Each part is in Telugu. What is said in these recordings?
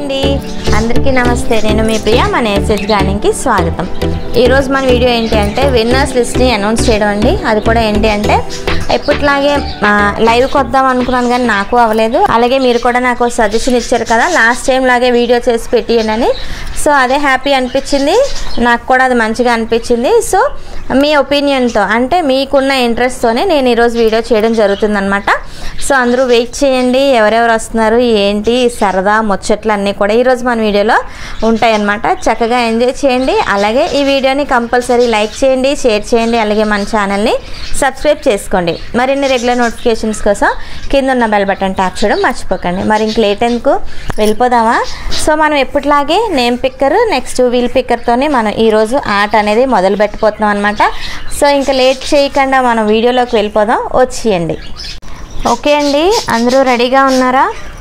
అండి అందరికీ నమస్తే నేను మీ ప్రియ మన ఎస్ఎస్ గార్డెన్కి స్వాగతం ఈరోజు మన వీడియో ఏంటి అంటే విన్నర్స్ లిస్ట్ని అనౌన్స్ చేయడం అండి అది కూడా ఏంటి అంటే ఎప్పటిలాగే లైవ్కి వద్దాం అనుకున్నాను కానీ నాకు అవ్వలేదు అలాగే మీరు కూడా నాకు సజెషన్ ఇచ్చారు కదా లాస్ట్ టైం లాగే వీడియో చేసి పెట్టియండి అని సో అదే హ్యాపీ అనిపించింది నాకు కూడా అది మంచిగా అనిపించింది సో మీ ఒపీనియన్తో అంటే మీకున్న ఇంట్రెస్ట్తోనే నేను ఈరోజు వీడియో చేయడం జరుగుతుందన్నమాట సో అందరూ వెయిట్ చేయండి ఎవరెవరు వస్తున్నారు ఏంటి సరదా ముచ్చట్లు అన్నీ కూడా ఈరోజు మన వీడియోలో ఉంటాయన్నమాట చక్కగా ఎంజాయ్ చేయండి అలాగే ఈ వీడియోని కంపల్సరీ లైక్ చేయండి షేర్ చేయండి అలాగే మన ఛానల్ని సబ్స్క్రైబ్ చేసుకోండి మరిన్ని రెగ్యులర్ నోటిఫికేషన్స్ కోసం కింద ఉన్న బెల్ బటన్ ట్యాప్ చేయడం మర్చిపోకండి మరి ఇంక లేట్ ఎందుకు వెళ్ళిపోదామా సో మనం ఎప్పటిలాగే నేమ్ పిక్కర్ నెక్స్ట్ వీల్ పిక్కర్తోనే మనం ఈరోజు ఆట అనేది మొదలు పెట్టిపోతున్నాం అనమాట సో ఇంకా లేట్ చేయకుండా మనం వీడియోలోకి వెళ్ళిపోదాం వచ్చేయండి ఓకే అండి అందరూ రెడీగా ఉన్నారా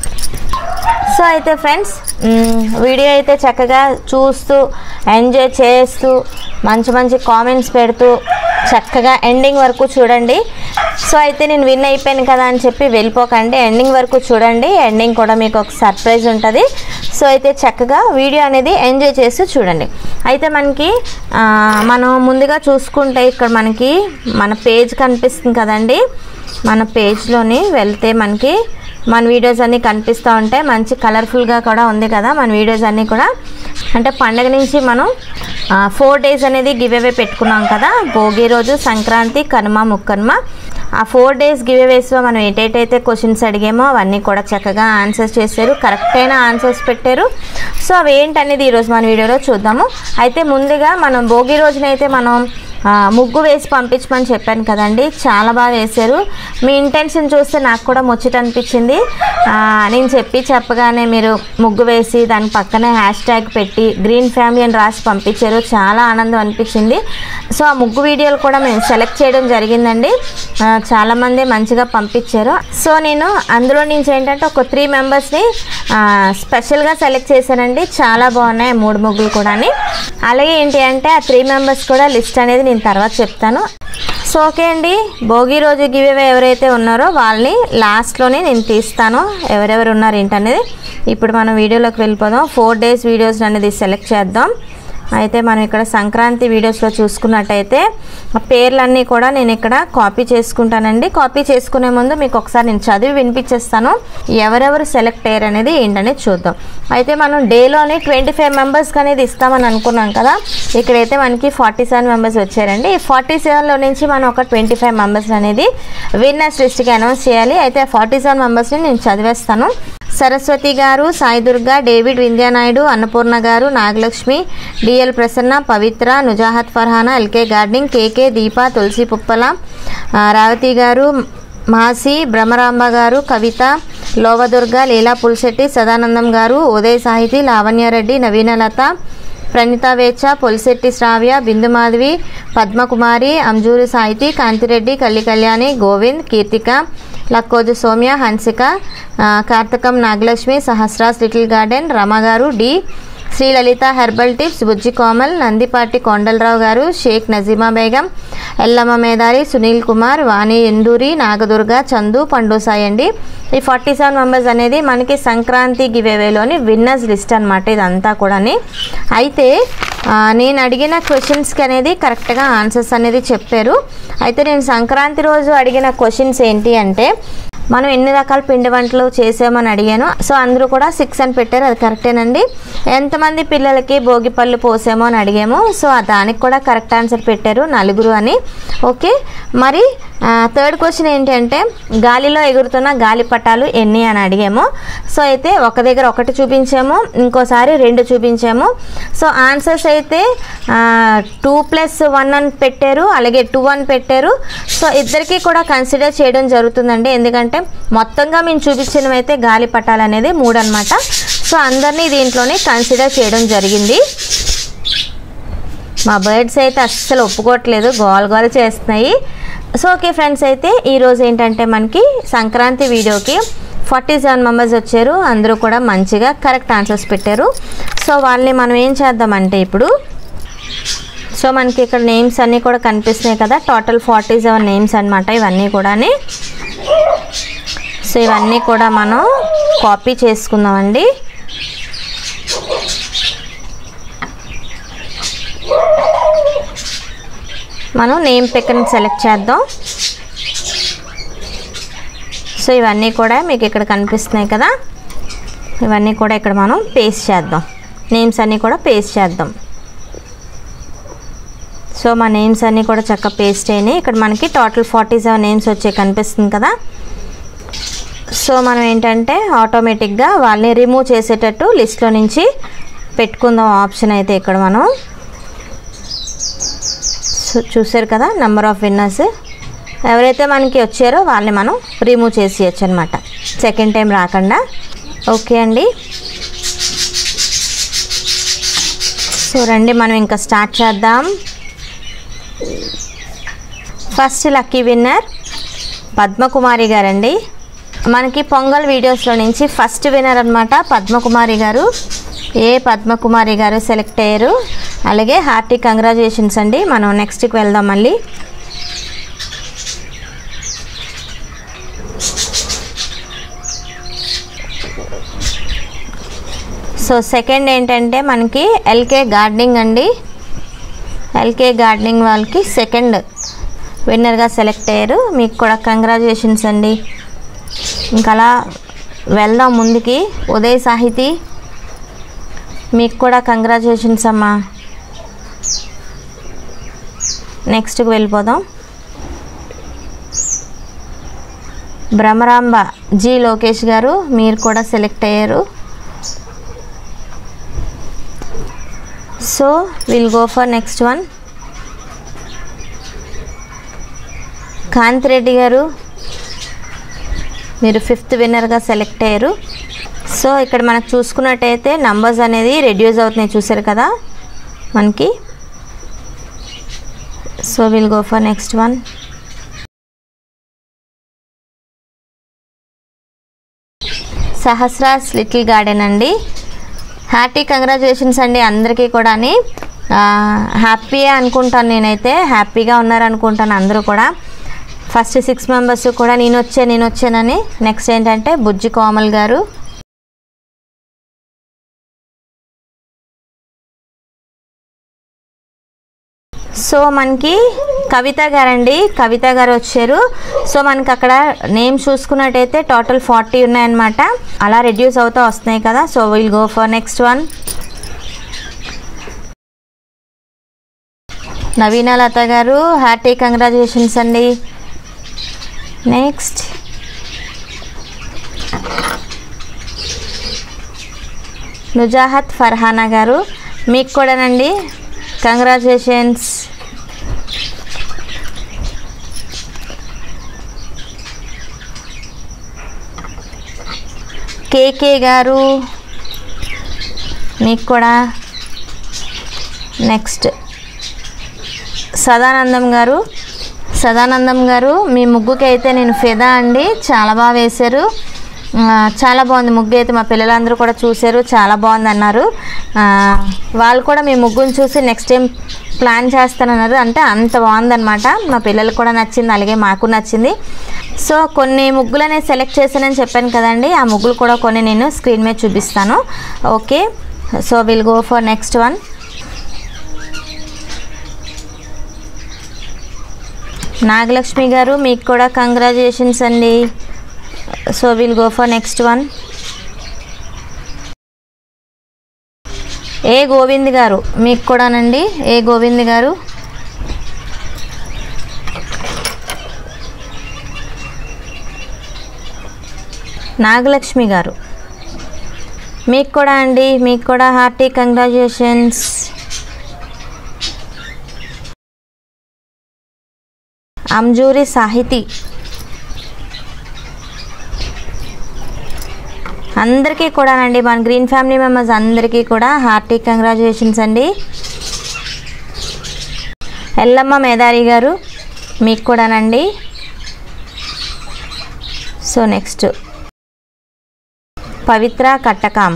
సో అయితే ఫ్రెండ్స్ మ్, వీడియో అయితే చక్కగా చూస్తూ ఎంజాయ్ చేస్తూ మంచి మంచి కామెంట్స్ పెడుతూ చక్కగా ఎండింగ్ వరకు చూడండి సో అయితే నేను విన్ అయిపోయాను కదా అని చెప్పి వెళ్ళిపోకండి ఎండింగ్ వరకు చూడండి ఎండింగ్ కూడా మీకు ఒక సర్ప్రైజ్ ఉంటుంది సో అయితే చక్కగా వీడియో అనేది ఎంజాయ్ చేస్తూ చూడండి అయితే మనకి ఆ, మనం ముందుగా చూసుకుంటే ఇక్కడ మనకి మన పేజ్ కనిపిస్తుంది కదండి మన పేజ్లోని వెళ్తే మనకి మన వీడియోస్ అన్నీ కనిపిస్తూ ఉంటాయి మంచి కలర్ఫుల్గా కూడా ఉంది కదా మన వీడియోస్ అన్నీ కూడా అంటే పండగ నుంచి మనం ఫోర్ డేస్ అనేది గివ్ అవే పెట్టుకున్నాం కదా భోగి రోజు సంక్రాంతి కనుమ ముక్కనుమ ఆ ఫోర్ డేస్ గివ్ అవేస్లో మనం ఏటైతే క్వశ్చన్స్ అడిగామో అవన్నీ కూడా చక్కగా ఆన్సర్స్ చేశారు కరెక్ట్ అయిన ఆన్సర్స్ పెట్టారు సో అవి ఏంటనేది ఈరోజు మన వీడియోలో చూద్దాము అయితే ముందుగా మనం భోగి రోజునైతే మనం ఆ, ముగ్గు వేసి పంపించమని చెప్పాను కదండి చాలా బాగా వేశారు మీ ఇంటెన్షన్ చూస్తే నాకు కూడా ముచ్చట అనిపించింది ఆ, నేను చెప్పి చెప్పగానే మీరు ముగ్గు వేసి దాని పక్కనే హ్యాష్ ట్యాగ్ పెట్టి గ్రీన్ ఫ్యామిలీ అని రాసి పంపించారు చాలా ఆనందం అనిపించింది సో ఆ ముగ్గు వీడియోలు కూడా మేము సెలెక్ట్ చేయడం జరిగిందండి ఆ, చాలామంది మంచిగా పంపించారు సో నేను అందులో నుంచి ఏంటంటే ఒక త్రీ మెంబర్స్ని స్పెషల్గా సెలెక్ట్ చేశానండి చాలా బాగున్నాయి ఆ మూడు ముగ్గులు కూడా అలాగే ఏంటి అంటే ఆ త్రీ మెంబర్స్ కూడా లిస్ట్ అనేది నేను తర్వాత చెప్తాను సో ఓకే అండి భోగి రోజు గివ్ అవే ఎవరైతే ఉన్నారో వాళ్ళని లాస్ట్లోనే నేను తీస్తాను ఎవరెవరు ఉన్నారు ఏంటనేది ఇప్పుడు మనం వీడియోలోకి వెళ్ళిపోదాం ఫోర్ డేస్ వీడియోస్ అనేది సెలెక్ట్ చేద్దాం అయితే మనం ఇక్కడ సంక్రాంతి వీడియోస్లో చూసుకున్నట్టయితే ఆ పేర్లన్నీ కూడా నేను ఇక్కడ కాపీ చేసుకుంటానండి కాపీ చేసుకునే ముందు మీకు ఒకసారి నేను చదివి వినిపించేస్తాను ఎవరెవరు సెలెక్ట్ అయ్యారు అనేది ఏంటనేది చూద్దాం అయితే మనం డేలోనే ట్వంటీ ఫైవ్ మెంబర్స్కి అనేది ఇస్తామని అనుకున్నాం కదా ఇక్కడైతే మనకి ఫార్టీ సెవెన్ మెంబర్స్ వచ్చారండి ఈ ఫార్టీ సెవెన్లో నుంచి మనం ఒక ట్వంటీ ఫైవ్ మెంబర్స్ అనేది విన్నర్స్ లిస్ట్కి అనౌన్స్ చేయాలి అయితే ఫార్టీ సెవెన్ మెంబర్స్ని నేను చదివేస్తాను Saraswati garu Sai Durga David Vindhya Naidu Annapurna garu Nagalakshmi DL Prasanna Pavitra Nuzhat Farhana LK gardening KK Deepa Tulasi Puppala ఆ, రావతి గారు మాసి భ్రమరాంబ గారు కవిత లోవదుర్గ లీలా పుల్శెట్టి సదానందం గారు ఉదయ్ సాహితి లావణ్యారెడ్డి నవీనలత ప్రణిత వేచ పొలిశెట్టి శ్రావ్య బిందుమాధవి పద్మకుమారి అంజూరి సాహితి కాంతిరెడ్డి కల్లి కళ్యాణి గోవింద్ కీర్తిక లక్కోజు సౌమ్య హన్సిక ఆ, Karthakam Nagalakshmi Sahasra's little garden Rama garu D Srilalitha herbal tips Bujji Komal Nandipati Kondala Rao garu Sheikh Nazima Begum Yellamma మేదారి Sunil Kumar వాణి ఎందూరి నాగదుర్గ చందు పండు సాయి అండి ఈ ఫార్టీ సెవెన్ మెంబర్స్ అనేది మనకి సంక్రాంతి గివేవేలోని విన్నర్స్ లిస్ట్ అనమాట ఇదంతా కూడాని అయితే ఆ, నేను అడిగిన క్వశ్చన్స్కి అనేది కరెక్ట్గా ఆన్సర్స్ అనేది చెప్పారు అయితే నేను సంక్రాంతి రోజు అడిగిన క్వశ్చన్స్ ఏంటి అంటే మనం ఎన్ని రకాల పిండి వంటలు చేసామని అడిగాను సో అందరూ కూడా సిక్స్ అని పెట్టారు అది కరెక్టేనండి ఎంతమంది పిల్లలకి భోగి పళ్ళు పోసామో అని అడిగాము సో ఆ దానికి కూడా కరెక్ట్ ఆన్సర్ పెట్టారు నలుగురు అని ఓకే మరి థర్డ్ క్వశ్చన్ ఏంటంటే గాలిలో ఎగురుతున్న గాలిపటాలు ఎన్ని అని అడిగాము సో అయితే ఒక దగ్గర ఒకటి చూపించాము ఇంకోసారి రెండు చూపించాము సో ఆన్సర్స్ అయితే టూ ప్లస్ వన్ అని పెట్టారు అలాగే టూ అని పెట్టారు సో ఇద్దరికి కూడా కన్సిడర్ చేయడం జరుగుతుందండి ఎందుకంటే మొత్తంగా మేము చూపించినవి అయితే గాలిపటాలు అనేది మూడు అనమాట సో అందరినీ దీంట్లోనే కన్సిడర్ చేయడం జరిగింది మా బర్డ్స్ అయితే అస్సలు ఒప్పుకోవట్లేదు గోల్ గోల్ చేస్తున్నాయి సో ఓకే ఫ్రెండ్స్ అయితే ఈరోజు ఏంటంటే మనకి సంక్రాంతి వీడియోకి ఫార్టీ సెవెన్ మెంబర్స్ వచ్చారు అందరూ కూడా మంచిగా కరెక్ట్ ఆన్సర్స్ పెట్టారు సో వాళ్ళని మనం ఏం చేద్దామంటే ఇప్పుడు సో మనకి ఇక్కడ నేమ్స్ అన్నీ కూడా కనిపిస్తున్నాయి కదా టోటల్ ఫార్టీ సెవెన్ నేమ్స్ అనమాట ఇవన్నీ కూడాని సో ఇవన్నీ కూడా మనం కాపీ చేసుకుందామండి మనం నేమ్ పిక్ని సెలెక్ట్ చేద్దాం సో ఇవన్నీ కూడా మీకు ఇక్కడ కనిపిస్తున్నాయి కదా ఇవన్నీ కూడా ఇక్కడ మనం పేస్ట్ చేద్దాం నేమ్స్ అన్నీ కూడా పేస్ట్ చేద్దాం సో మా నేమ్స్ అన్నీ కూడా చక్కగా పేస్ట్ అయినాయి ఇక్కడ మనకి టోటల్ ఫార్టీ సెవెన్ నేమ్స్ వచ్చే కనిపిస్తుంది కదా సో మనం ఏంటంటే ఆటోమేటిక్గా వాళ్ళని రిమూవ్ చేసేటట్టు లిస్ట్లో నుంచి పెట్టుకుందాం ఆప్షన్ అయితే ఇక్కడ మనం సో చూసారు కదా నెంబర్ ఆఫ్ విన్నర్స్ ఎవరైతే మనకి వచ్చారో వాళ్ళని మనం రిమూవ్ చేసేయచ్చు అనమాట సెకండ్ టైం రాకుండా ఓకే అండి సో రండి మనం ఇంకా స్టార్ట్ చేద్దాం ఫస్ట్ లక్కీ విన్నర్ పద్మకుమారి గారండి మనకి పొంగల్ వీడియోస్లో నుంచి ఫస్ట్ విన్నర్ అనమాట పద్మకుమారి గారు ఏ పద్మకుమారి గారు సెలెక్ట్ అయ్యారు అలాగే హార్టీ కంగ్రాచులేషన్స్ అండి మనం నెక్స్ట్కి వెళ్దాం మళ్ళీ సో సెకండ్ ఏంటంటే మనకి ఎల్కే గార్డెనింగ్ అండి ఎల్కే గార్డెనింగ్ వాళ్ళకి సెకండ్ విన్నర్గా సెలెక్ట్ అయ్యారు మీకు కూడా కంగ్రాచులేషన్స్ అండి ఇంకా అలా వెళ్దాం ముందుకి ఉదయ్ సాహితీ మీకు కూడా కంగ్రాచులేషన్స్ అమ్మా నెక్స్ట్కి వెళ్ళిపోదాం భ్రమరాంబ జి లోకేష్ గారు మీరు కూడా సెలెక్ట్ అయ్యారు so will go for next one Kanthi Reddy garu మీరు ఫిఫ్త్ విన్నర్గా సెలెక్ట్ అయ్యారు సో ఇక్కడ మనకు చూసుకున్నట్టయితే నంబర్స్ అనేది రెడ్యూస్ అవుతున్నాయి చూసారు కదా మనకి so will go for next one Sahasra's little garden అండి హ్యాపీ కంగ్రాచులేషన్స్ అండి అందరికీ కూడా హ్యాపీ అనుకుంటాను నేనైతే హ్యాపీగా ఉన్నారనుకుంటాను అందరూ కూడా ఫస్ట్ సిక్స్ మెంబర్స్ కూడా నేను వచ్చే నేను వచ్చానని నెక్స్ట్ ఏంటంటే బుజ్జి కోమల్ గారు సో మనకి కవిత గారండి కవిత గారు వచ్చారు సో మనకి అక్కడ నేమ్ చూసుకున్నట్టయితే టోటల్ ఫార్టీ ఉన్నాయన్నమాట అలా రెడ్యూస్ అవుతూ వస్తున్నాయి కదా so will go for next one Naveena Latha garu hearty congratulations అండి నెక్స్ట్ నుజాహత్ ఫర్హానా గారు మీకు కూడానండి కంగ్రాచులేషన్స్ కేకే గారు మీకు కూడా నెక్స్ట్ సదానందం గారు సదానందం గారు మీ ముగ్గుకి అయితే నేను ఫిదా అండి చాలా బాగా వేశారు ఆ, చాలా బాగుంది ముగ్గు అయితే మా పిల్లలందరూ కూడా చూశారు చాలా బాగుంది అన్నారు ఆ, వాళ్ళు కూడా మీ ముగ్గుని చూసి నెక్స్ట్ టైం ప్లాన్ చేస్తానన్నారు అంటే అంత బాగుందన్నమాట మా పిల్లలకు కూడా నచ్చింది అలాగే మాకు నచ్చింది సో కొన్ని ముగ్గులు అనేది సెలెక్ట్ చేశానని చెప్పాను కదండి ఆ ముగ్గులు కూడా కొన్ని నేను స్క్రీన్ మీద చూపిస్తాను okay so will go for next one Nagalakshmi garu మీకు కూడా కంగ్రాచులేషన్స్ అండి so will go for next one A Govind garu మీకు కూడానండి ఏ గోవింద్ గారు నాగలక్ష్మి గారు మీకు కూడా అండి మీకు కూడా హార్టీ కంగ్రాచులేషన్స్ అంజూరి సాహితీ అందరికీ కూడానండి మన గ్రీన్ ఫ్యామిలీ మెంబర్స్ అందరికీ కూడా హార్టీ కంగ్రాచులేషన్స్ అండి ఎల్లమ్మ మేదారి గారు మీకు కూడానండి సో నెక్స్ట్ పవిత్ర కట్టకాం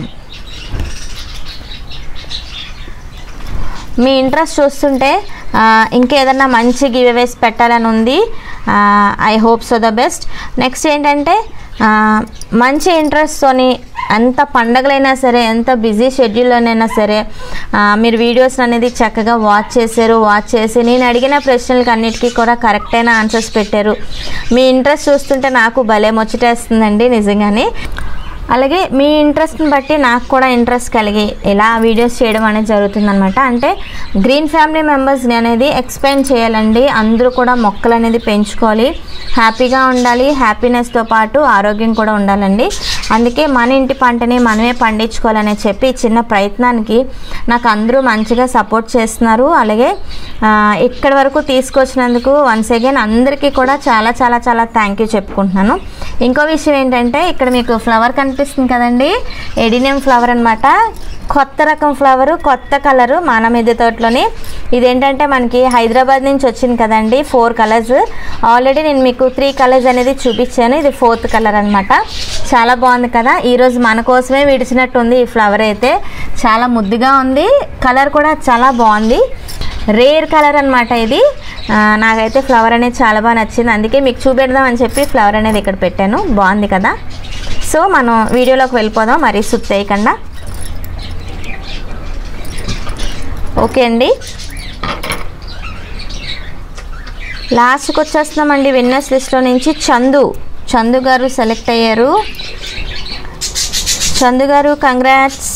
మీ ఇంట్రెస్ట్ చూస్తుంటే ఆ, ఇంకేదన్నా మంచి గివ్ అవేస్ పెట్టాలని ఉంది I hope so the best next ఏంటంటే ఆ, మంచి ఇంట్రెస్ట్తోని ఎంత పండగలైనా సరే ఎంత బిజీ షెడ్యూల్లోనైనా సరే ఆ, మీరు వీడియోస్ అనేది చక్కగా వాచ్ చేశారు వాచ్ చేసి నేను అడిగిన ప్రశ్నలకు అన్నిటికీ కూడా కరెక్ట్ అయిన ఆన్సర్స్ పెట్టారు మీ ఇంట్రెస్ట్ చూస్తుంటే నాకు భలే ముచ్చటేస్తుందండి నిజంగానే అలాగే మీ ఇంట్రెస్ట్ని బట్టి నాకు కూడా ఇంట్రెస్ట్ కలిగి ఇలా వీడియోస్ చేయడం అనేది జరుగుతుందనమాట అంటే గ్రీన్ ఫ్యామిలీ మెంబర్స్ని అనేది ఎక్స్ప్లెయిన్ చేయాలండి అందరూ కూడా మొక్కలు అనేది పెంచుకోవాలి హ్యాపీగా ఉండాలి హ్యాపీనెస్తో పాటు ఆరోగ్యం కూడా ఉండాలండి అందుకే మన ఇంటి పంటని మనమే పండించుకోవాలని చెప్పి ఈ చిన్న ప్రయత్నానికి నాకు అందరూ మంచిగా సపోర్ట్ చేస్తున్నారు అలాగే ఆ, ఇక్కడి వరకు తీసుకొచ్చినందుకు వన్స్ అగైన్ అందరికీ కూడా చాలా చాలా చాలా థ్యాంక్ యూ చెప్పుకుంటున్నాను ఇంకో విషయం ఏంటంటే ఇక్కడ మీకు ఫ్లవర్ కనిపిస్తుంది కదండి ఎడినియం ఫ్లవర్ అనమాట కొత్త రకం ఫ్లవరు కొత్త కలరు మన మిద్దె తోటలోని ఇదేంటంటే మనకి హైదరాబాద్ నుంచి వచ్చింది కదండి ఫోర్ కలర్స్ ఆల్రెడీ నేను మీకు త్రీ కలర్స్ అనేది చూపించాను ఇది ఫోర్త్ కలర్ అనమాట చాలా బాగుంది కదా ఈరోజు మన కోసమే విడిచినట్టు ఉంది ఈ ఫ్లవర్ అయితే చాలా ముద్దుగా ఉంది కలర్ కూడా చాలా బాగుంది రేర్ కలర్ అనమాట ఇది ఆ, నాకైతే ఫ్లవర్ అనేది చాలా బాగా నచ్చింది అందుకే మీకు చూపెడదాం అని చెప్పి ఫ్లవర్ అనేది ఇక్కడ పెట్టాను బాగుంది కదా సో మనం వీడియోలోకి వెళ్ళిపోదాం మరీ సుత్తేయకుండా ఓకే అండి లాస్ట్కి వచ్చేస్తున్నామండి విన్నర్స్ లిస్ట్లో నుంచి చందు చందు గారు సెలెక్ట్ అయ్యారు చందు గారు కంగ్రాట్స్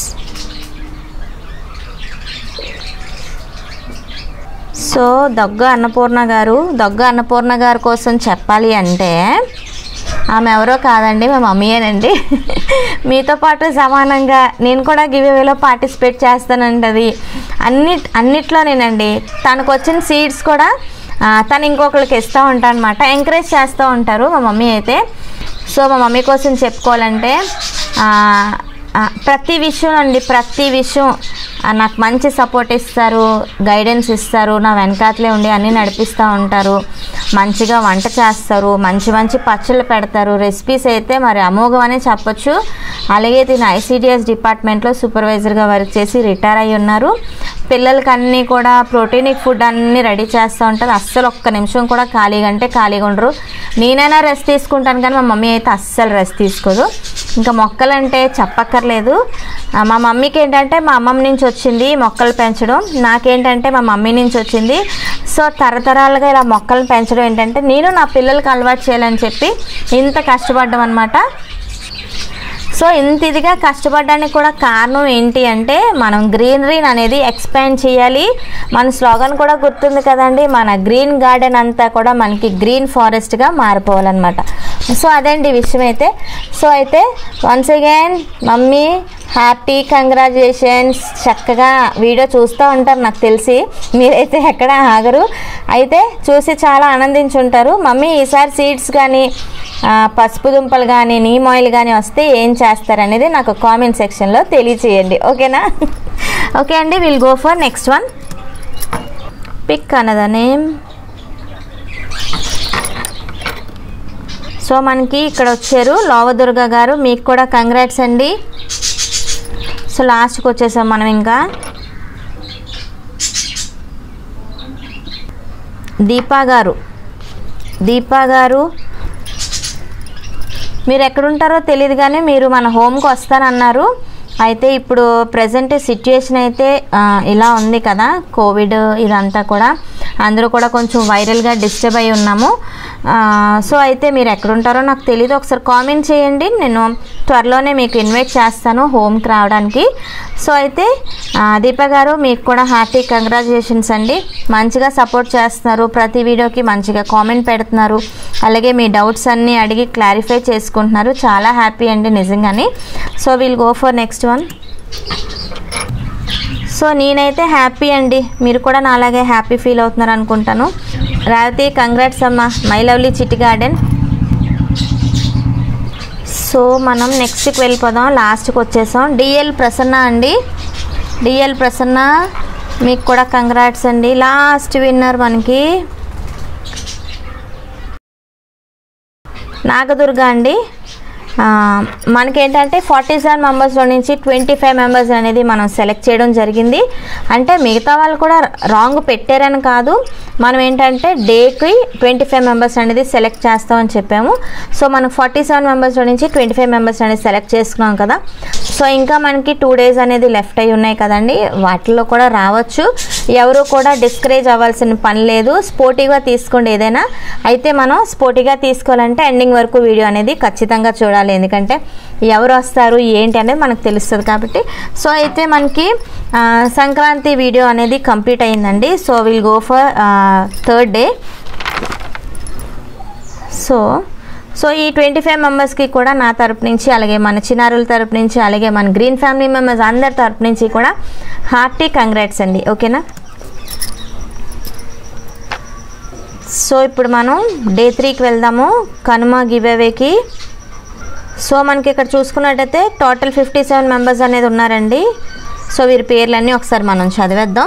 సో దగ్గ అన్నపూర్ణ గారు దగ్గ అన్నపూర్ణ గారి కోసం చెప్పాలి అంటే ఆమె ఎవరో కాదండి మా మమ్మీయేనండి మీతో పాటు సమానంగా నేను కూడా గివ్ అవేలో పార్టిసిపేట్ చేస్తానండి అది అన్ని అన్నిట్లోనేనండి తనకు వచ్చిన సీడ్స్ కూడా ఆ, తను ఇంకొకరికి ఇస్తూ ఉంటాను అనమాట ఎంకరేజ్ చేస్తూ ఉంటారు మా మమ్మీ అయితే సో మా మమ్మీ కోసం చెప్పుకోవాలంటే ఆ, ఆ, ప్రతి విషయం అండి ప్రతి విషయం ఆ, నాకు మంచి సపోర్ట్ ఇస్తారు గైడెన్స్ ఇస్తారు నా వెనకాతలే ఉండి అన్నీ నడిపిస్తూ ఉంటారు మంచిగా వంట చేస్తారు మంచి మంచి పచ్చళ్ళు పెడతారు రెసిపీస్ అయితే మరి అమోఘం అనే చెప్పొచ్చు అలాగే తిన ఐసీడిఎస్ డిపార్ట్మెంట్లో సూపర్వైజర్గా వర్క్ చేసి రిటైర్ అయి ఉన్నారు పిల్లలకి అన్నీ కూడా ప్రోటీనిక్ ఫుడ్ అన్నీ రెడీ చేస్తూ ఉంటారు అస్సలు ఒక్క నిమిషం కూడా ఖాళీగా అంటే ఖాళీగా ఉండరు నేనైనా రెస్ట్ తీసుకుంటాను కానీ మా మమ్మీ అయితే అస్సలు రెస్ట్ తీసుకోదు ఇంకా మొక్కలంటే చెప్పక్కర్లేదు ఆ, మా మమ్మీకి ఏంటంటే మా అమ్మమ్మ నుంచి వచ్చింది మొక్కలు పెంచడం నాకేంటంటే మా మమ్మీ నుంచి వచ్చింది సో తరతరాలుగా ఇలా మొక్కలు పెంచడం ఏంటంటే నేను నా పిల్లలకి అలవాటు చేయాలని చెప్పి ఇంత కష్టపడ్డం అనమాట సో ఇంత ఇదిగా కష్టపడడానికి కూడా కారణం ఏంటి అంటే మనం గ్రీనరీని అనేది ఎక్స్పాండ్ చేయాలి మన స్లోగన్ కూడా గుర్తుంది కదండి మన గ్రీన్ గార్డెన్ అంతా కూడా మనకి గ్రీన్ ఫారెస్ట్గా మారిపోవాలన్నమాట సో అదండి విషయం అయితే సో అయితే once again mummy happy congratulations చక్కగా వీడియో చూస్తూ ఉంటారు నాకు తెలిసి మీరైతే ఎక్కడ ఆగరు అయితే చూసి చాలా ఆనందించుంటారు మమ్మీ ఈసారి సీడ్స్ కానీ ఆ, పసుపు దుంపలు కానీ నీమ్ ఆయిల్ కానీ వస్తే ఏం చేస్తారనేది నాకు కామెంట్ సెక్షన్లో తెలియచేయండి ఓకేనా ఓకే అండి will go for next one pick అనదా నేమ్ సో మనకి ఇక్కడ వచ్చారు లోవదుర్గ గారు మీకు కూడా కంగ్రాట్స్ అండి సో లాస్ట్కి వచ్చేసాం మనం ఇంకా దీపా గారు దీపా గారు మీరు ఎక్కడుంటారో తెలియదు కానీ మీరు మన హోమ్కి వస్తానన్నారు అయితే ఇప్పుడు ప్రజెంట్ సిచ్యుయేషన్ అయితే ఆ, ఇలా ఉంది కదా కోవిడ్ ఇదంతా కూడా అందరూ కూడా కొంచెం వైరల్గా డిస్టర్బ్ అయి ఉన్నాము ఆ, సో అయితే మీరు ఎక్కడుంటారో నాకు తెలియదు ఒకసారి కామెంట్ చేయండి నేను త్వరలోనే మీకు ఇన్వైట్ చేస్తాను హోమ్కి రావడానికి సో అయితే ఆ, దీప గారు మీకు కూడా హ్యాపీ కంగ్రాచులేషన్స్ అండి మంచిగా సపోర్ట్ చేస్తున్నారు ప్రతి వీడియోకి మంచిగా కామెంట్ పెడుతున్నారు అలాగే మీ డౌట్స్ అన్నీ అడిగి క్లారిఫై చేసుకుంటున్నారు చాలా హ్యాపీ అండి నిజంగానే so will go for next one so నేనైతే హ్యాపీ అండి మీరు కూడా నాలాగే హ్యాపీ ఫీల్ అవుతున్నారు అనుకుంటాను రేవతి కంగ్రాట్స్ అమ్మ my lovely Chitti garden so మనం నెక్స్ట్కి వెళ్ళిపోదాం లాస్ట్కి వచ్చేసాం డిఎల్ ప్రసన్న అండి డిఎల్ ప్రసన్న మీకు కూడా కంగ్రాట్స్ అండి లాస్ట్ విన్నర్ మనకి నాగదుర్గ అండి ఆ, మనకేంటంటే ఫార్టీ సెవెన్ మెంబర్స్లో నుంచి ట్వంటీ ఫైవ్ మెంబర్స్ అనేది మనం సెలెక్ట్ చేయడం జరిగింది అంటే మిగతా వాళ్ళు కూడా రాంగ్ పెట్టారని కాదు మనం ఏంటంటే డేకి ట్వంటీ ఫైవ్ మెంబర్స్ అనేది సెలెక్ట్ చేస్తామని చెప్పాము సో మనకు ఫార్టీ సెవెన్ మెంబర్స్లో నుంచి ట్వంటీ ఫైవ్ మెంబర్స్ అనేది సెలెక్ట్ చేసుకున్నాం కదా సో ఇంకా మనకి టూ డేస్ అనేది లెఫ్ట్ అయి ఉన్నాయి కదండి వాటిల్లో కూడా రావచ్చు ఎవరు కూడా డిస్కరేజ్ అవ్వాల్సిన పని లేదు స్పోర్టివ్గా తీసుకోండి ఏదైనా అయితే మనం స్పోర్టివ్గా తీసుకోవాలంటే ఎండింగ్ వరకు వీడియో అనేది ఖచ్చితంగా చూడాలి ఎందుకంటే ఎవరు వస్తారు ఏంటి అనేది మనకు తెలుస్తుంది కాబట్టి సో అయితే మనకి ఆ, సంక్రాంతి వీడియో అనేది కంప్లీట్ అయిందండి so will go for third day so so ఈ ట్వంటీ ఫైవ్ మెంబర్స్కి కూడా నా తరపు నుంచి అలాగే మన చిన్నారుల తరపు నుంచి అలాగే మన గ్రీన్ ఫ్యామిలీ మెంబర్స్ అందరి తరపు నుంచి కూడా హార్టీ కంగ్రాట్స్ అండి ఓకేనా సో ఇప్పుడు మనం డే త్రీకి వెళ్దాము కనుమ గివ్ అవేకి సో మనకి ఇక్కడ చూసుకున్నట్టయితే టోటల్ ఫిఫ్టీ సెవెన్ మెంబర్స్ అనేది ఉన్నారండి సో వీరి పేర్లన్నీ ఒకసారి మనం చదివేద్దాం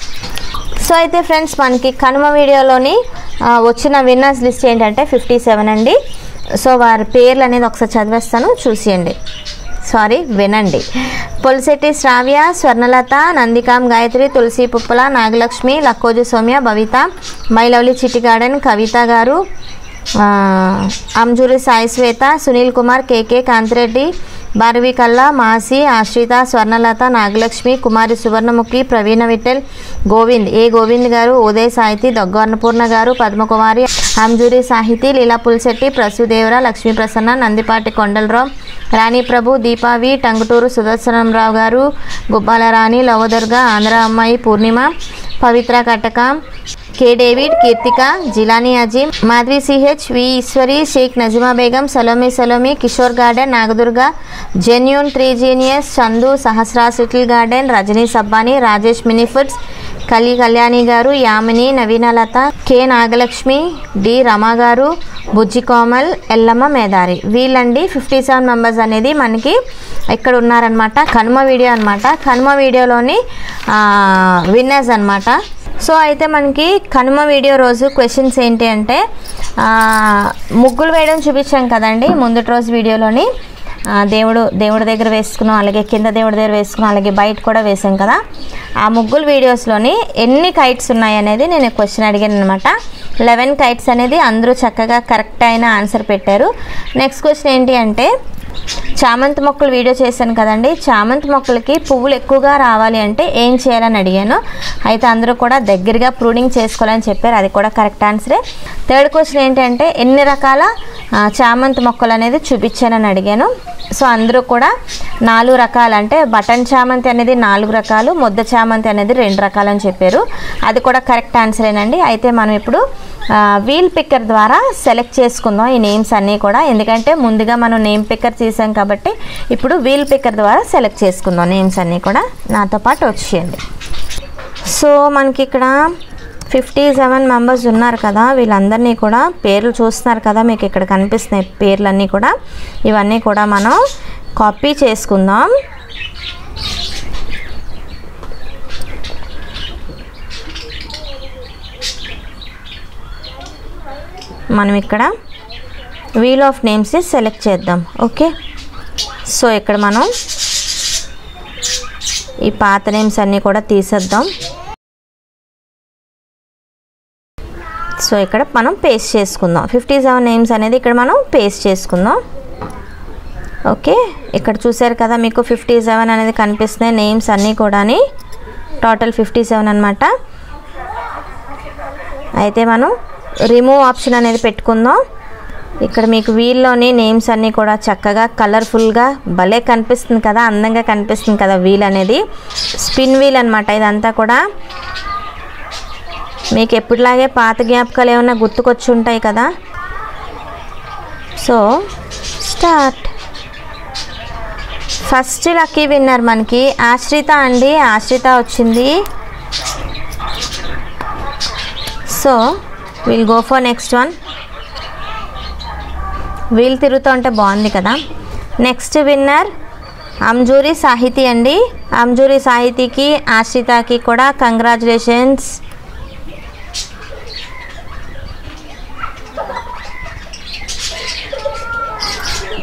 సో అయితే ఫ్రెండ్స్ మనకి కనుమ వీడియోలోని ఆ, వచ్చిన విన్నర్స్ లిస్ట్ ఏంటంటే ఫిఫ్టీ సెవెన్ అండి సో వారి పేర్లు అనేది ఒకసారి చదివేస్తాను చూసేయండి సారీ వినండి పొలిశెట్టి శ్రావ్య స్వర్ణలత నందికాం గాయత్రి తులసి పుప్పల నాగలక్ష్మి లక్కోజు సౌమ్య భవిత మైలవలి చిట్టి గార్డెన్ కవిత గారు ఆ, అంజూరి సాయి శ్వేత సునీల్ కుమార్ కేకే కాంతిరెడ్డి భారవి కల్లా మాసి ఆశ్రిత స్వర్ణలత నాగలక్ష్మి కుమారి సువర్ణముఖి ప్రవీణ విఠల్ గోవింద్ ఏ గోవింద్ గారు ఉదయ్ సాహితి దొగ్గన్నపూర్ణ గారు పద్మకుమారి అంజూరి సాహితి లీలా పుల్శెట్టి ప్రసుదేవర లక్ష్మీ ప్రసన్న నందిపాటి కొండలరావు రాణి ప్రభు దీపావి టంగుటూరు సుదర్శనంరావు గారు గుబ్బాల రాణి లవదుర్గ ఆంధ్ర అమ్మాయి Purnima Pavitra Kataka K David Keerthika Jilani Azeem Madhavi CH V Eshwari Sheikh Nazima Begum Salomi Salomi Kishore garden Naga Durga genuine three genius Chandu Sahasra little garden Rajini Sabbani Rajesh mini foods Kali Kalyani garu Yamini Naveena Latha K Nagalakshmi D Rama garu Bujji Komal Yellamma Medari వీళ్ళండి ఫిఫ్టీ సెవెన్ మెంబర్స్ అనేది మనకి ఇక్కడ ఉన్నారనమాట కనుమ వీడియో అనమాట కనుమ వీడియోలోని విన్నర్స్ అనమాట సో అయితే మనకి కనుమ వీడియో రోజు క్వశ్చన్స్ ఏంటి అంటే ఆ, ముగ్గులు వేయడం చూపించాం కదండి ముందటి రోజు వీడియోలోని ఆ, దేవుడు దేవుడి దగ్గర వేసుకున్నాం అలాగే కింద దేవుడి దగ్గర వేసుకున్నాం అలాగే బయట కూడా వేసాం కదా ఆ ముగ్గులు వీడియోస్లోని ఎన్ని కైట్స్ ఉన్నాయి అనేది నేను క్వశ్చన్ అడిగాను అనమాట లెవెన్ కైట్స్ అనేది అందరూ చక్కగా కరెక్ట్ అయిన ఆన్సర్ పెట్టారు నెక్స్ట్ క్వశ్చన్ ఏంటి అంటే చామంతి మొక్కలు వీడియో చేశాను కదండి చామంతి మొక్కలకి పువ్వులు ఎక్కువగా రావాలి అంటే ఏం చేయాలని అడిగాను అయితే అందరూ కూడా దగ్గరగా ప్రూనింగ్ చేసుకోవాలని చెప్పారు అది కూడా కరెక్ట్ ఆన్సరే థర్డ్ క్వశ్చన్ ఏంటంటే ఎన్ని రకాల ఆ, చామంతి మొక్కలు అనేది చూపించానని అడిగాను సో అందరూ కూడా నాలుగు రకాలు అంటే బటన్ చామంతి అనేది నాలుగు రకాలు ముద్ద చామంతి అనేది రెండు రకాలు అని చెప్పారు అది కూడా కరెక్ట్ ఆన్సరేనండి అయితే మనం ఇప్పుడు వీల్ పిక్కర్ ద్వారా సెలెక్ట్ చేసుకుందాం ఈ నేమ్స్ అన్నీ కూడా ఎందుకంటే ముందుగా మనం నేమ్ పిక్కర్ తీసాం కాబట్టి ఇప్పుడు వీల్ పిక్కర్ ద్వారా సెలెక్ట్ చేసుకుందాం నేమ్స్ అన్నీ కూడా నాతో పాటు వచ్చేయండి సో మనకి ఇక్కడ ఫిఫ్టీ సెవెన్ మెంబర్స్ ఉన్నారు కదా వీళ్ళందరినీ కూడా పేర్లు చూస్తున్నారు కదా మీకు ఇక్కడ కనిపిస్తున్నాయి పేర్లన్నీ కూడా ఇవన్నీ కూడా మనం కాపీ చేసుకుందాం మనం ఇక్కడ వీల్ ఆఫ్ నేమ్స్ సెలెక్ట్ చేద్దాం ఓకే సో ఇక్కడ మనం ఈ పాత నేమ్స్ అన్నీ కూడా తీసేద్దాం సో ఇక్కడ మనం పేస్ట్ చేసుకుందాం ఫిఫ్టీ సెవెన్ నేమ్స్ అనేది ఇక్కడ మనం పేస్ట్ చేసుకుందాం ఓకే ఇక్కడ చూసారు కదా మీకు ఫిఫ్టీ సెవెన్ అనేది కనిపిస్తున్నాయి నేమ్స్ అన్నీ కూడాని టోటల్ ఫిఫ్టీ సెవెన్ అనమాట అయితే మనం రిమూవ్ ఆప్షన్ అనేది పెట్టుకుందాం ఇక్కడ మీకు వీల్లోని నేమ్స్ అన్నీ కూడా చక్కగా కలర్ఫుల్గా భలే కనిపిస్తుంది కదా అందంగా కనిపిస్తుంది కదా వీల్ అనేది స్పిన్ వీల్ అనమాట ఇదంతా కూడా మీకు ఎప్పటిలాగే పాత జ్ఞాపకాలు ఏమైనా గుర్తుకొచ్చి ఉంటాయి కదా so start first lucky winner మనకి ఆశ్రిత అండి ఆశ్రిత వచ్చింది so will go for next one wheel తిరుగుతూ ఉంటే బాగుంది కదా నెక్స్ట్ విన్నర్ అంజూరి సాహితీ అండి అంజూరి సాహితీకి ఆశ్రితకి కూడా కంగ్రాచులేషన్స్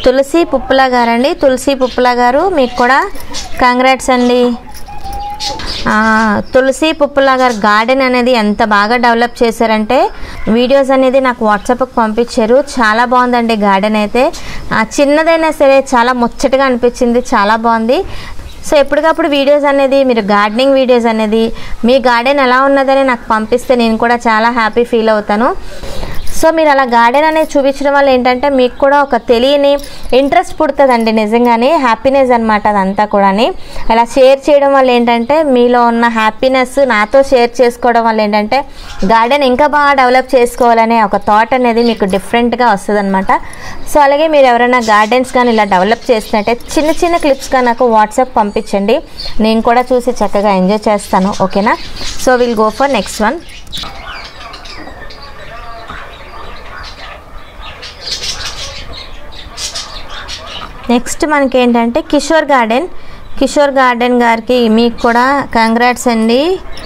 తులసి పుప్పుల గారండి తులసి పుప్పుల గారు మీకు కూడా కంగ్రాట్స్ అండి ఆ, తులసి పుప్పుల గారు గార్డెన్ అనేది ఎంత బాగా డెవలప్ చేశారంటే వీడియోస్ అనేది నాకు వాట్సాప్కి పంపించారు చాలా బాగుందండి గార్డెన్ అయితే ఆ, చిన్నదైనా సరే చాలా ముచ్చటగా అనిపించింది చాలా బాగుంది సో ఎప్పటికప్పుడు వీడియోస్ అనేది మీరు గార్డెనింగ్ వీడియోస్ అనేది మీ గార్డెన్ ఎలా ఉన్నదని నాకు పంపిస్తే నేను కూడా చాలా హ్యాపీ ఫీల్ అవుతాను సో మీరు అలా గార్డెన్ అనేది చూపించడం వల్ల ఏంటంటే మీకు కూడా ఒక తెలియని ఇంట్రెస్ట్ పుడుతుందండి నిజంగానే హ్యాపీనెస్ అనమాట అదంతా కూడాని అలా షేర్ చేయడం వల్ల ఏంటంటే మీలో ఉన్న హ్యాపీనెస్ నాతో షేర్ చేసుకోవడం వల్ల ఏంటంటే గార్డెన్ ఇంకా బాగా డెవలప్ చేసుకోవాలనే ఒక థాట్ అనేది మీకు డిఫరెంట్గా వస్తుంది అనమాట సో అలాగే మీరు ఎవరైనా గార్డెన్స్ కానీ ఇలా డెవలప్ చేసినట్టే చిన్న చిన్న క్లిప్స్గా నాకు వాట్సాప్ పంపించండి నేను కూడా చూసి చక్కగా ఎంజాయ్ చేస్తాను ఓకేనా so will go for next one next మనకి ఏంటంటే కిషోర్ గార్డెన్ కిషోర్ గార్డెన్ గారికి మీకు కూడా కంగ్రాట్స్ అండి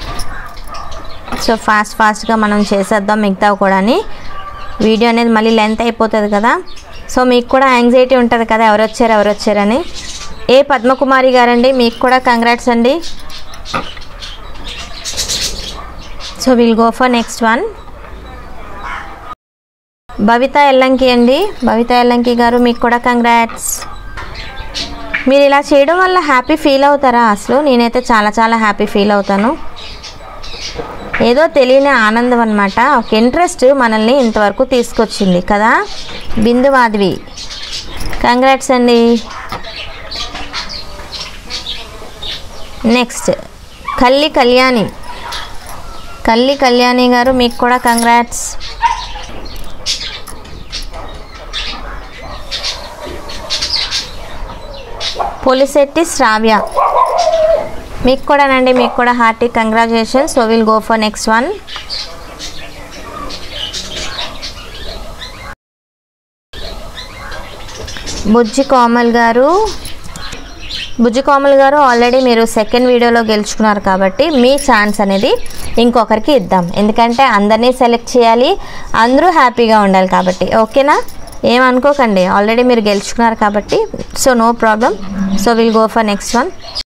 సో ఫాస్ట్ ఫాస్ట్గా మనం చేసేద్దాం మిగతా కూడాని వీడియో అనేది మళ్ళీ లెంత్ అయిపోతుంది కదా సో మీకు కూడా యాంగ్జైటీ ఉంటుంది కదా ఎవరు వచ్చారు ఎవరు వచ్చారని ఏ పద్మకుమారి గారండి మీకు కూడా కంగ్రాట్స్ అండి so will go for next one Bhavitha Ellanki అండి భవిత ఎల్లంకి గారు మీకు కూడా కంగ్రాట్స్ మీరు ఇలా చేయడం వల్ల హ్యాపీ ఫీల్ అవుతారా అసలు నేనైతే చాలా చాలా హ్యాపీ ఫీల్ అవుతాను ఏదో తెలియని ఆనందం అనమాట ఒక ఇంట్రెస్ట్ మనల్ని ఇంతవరకు తీసుకొచ్చింది కదా బిందు మాధవి కంగ్రాట్స్ అండి నెక్స్ట్ కల్లి కళ్యాణి కల్లి కళ్యాణి గారు మీకు కూడా కంగ్రాట్స్ పోలిసెట్టి శ్రావ్య మీకు కూడానండి మీకు కూడా hearty congratulations so will go for next one Bujji Komal గారు బుజ్జి కోమల్ గారు ఆల్రెడీ మీరు సెకండ్ వీడియోలో గెలుచుకున్నారు కాబట్టి మీ ఛాన్స్ అనేది ఇంకొకరికి ఇద్దాం ఎందుకంటే అందరినీ సెలెక్ట్ చేయాలి అందరూ హ్యాపీగా ఉండాలి కాబట్టి ఓకేనా ఏమనుకోకండి ఆల్రెడీ మీరు గెలుచుకున్నారు కాబట్టి so no problem so will go for next one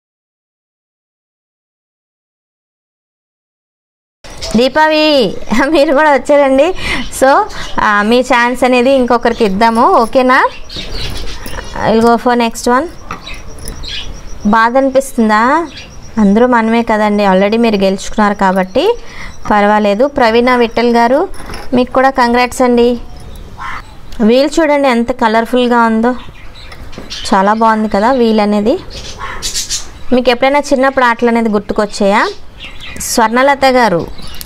Deepavi మీరు కూడా వచ్చారండి సో ఆ, మీ ఛాన్స్ అనేది ఇంకొకరికి ఇద్దాము ఓకేనా will go for next one బాధ అనిపిస్తుందా అందరూ మనమే కదండి ఆల్రెడీ మీరు గెలుచుకున్నారు కాబట్టి పర్వాలేదు ప్రవీణ విఠల్ గారు మీకు కూడా కంగ్రాట్స్ అండి వీల్ చూడండి ఎంత కలర్ఫుల్గా ఉందో చాలా బాగుంది కదా వీల్ అనేది మీకు ఎప్పుడైనా చిన్నప్పుడు ఆటలు అనేది గుర్తుకొచ్చాయా స్వర్ణలత గారు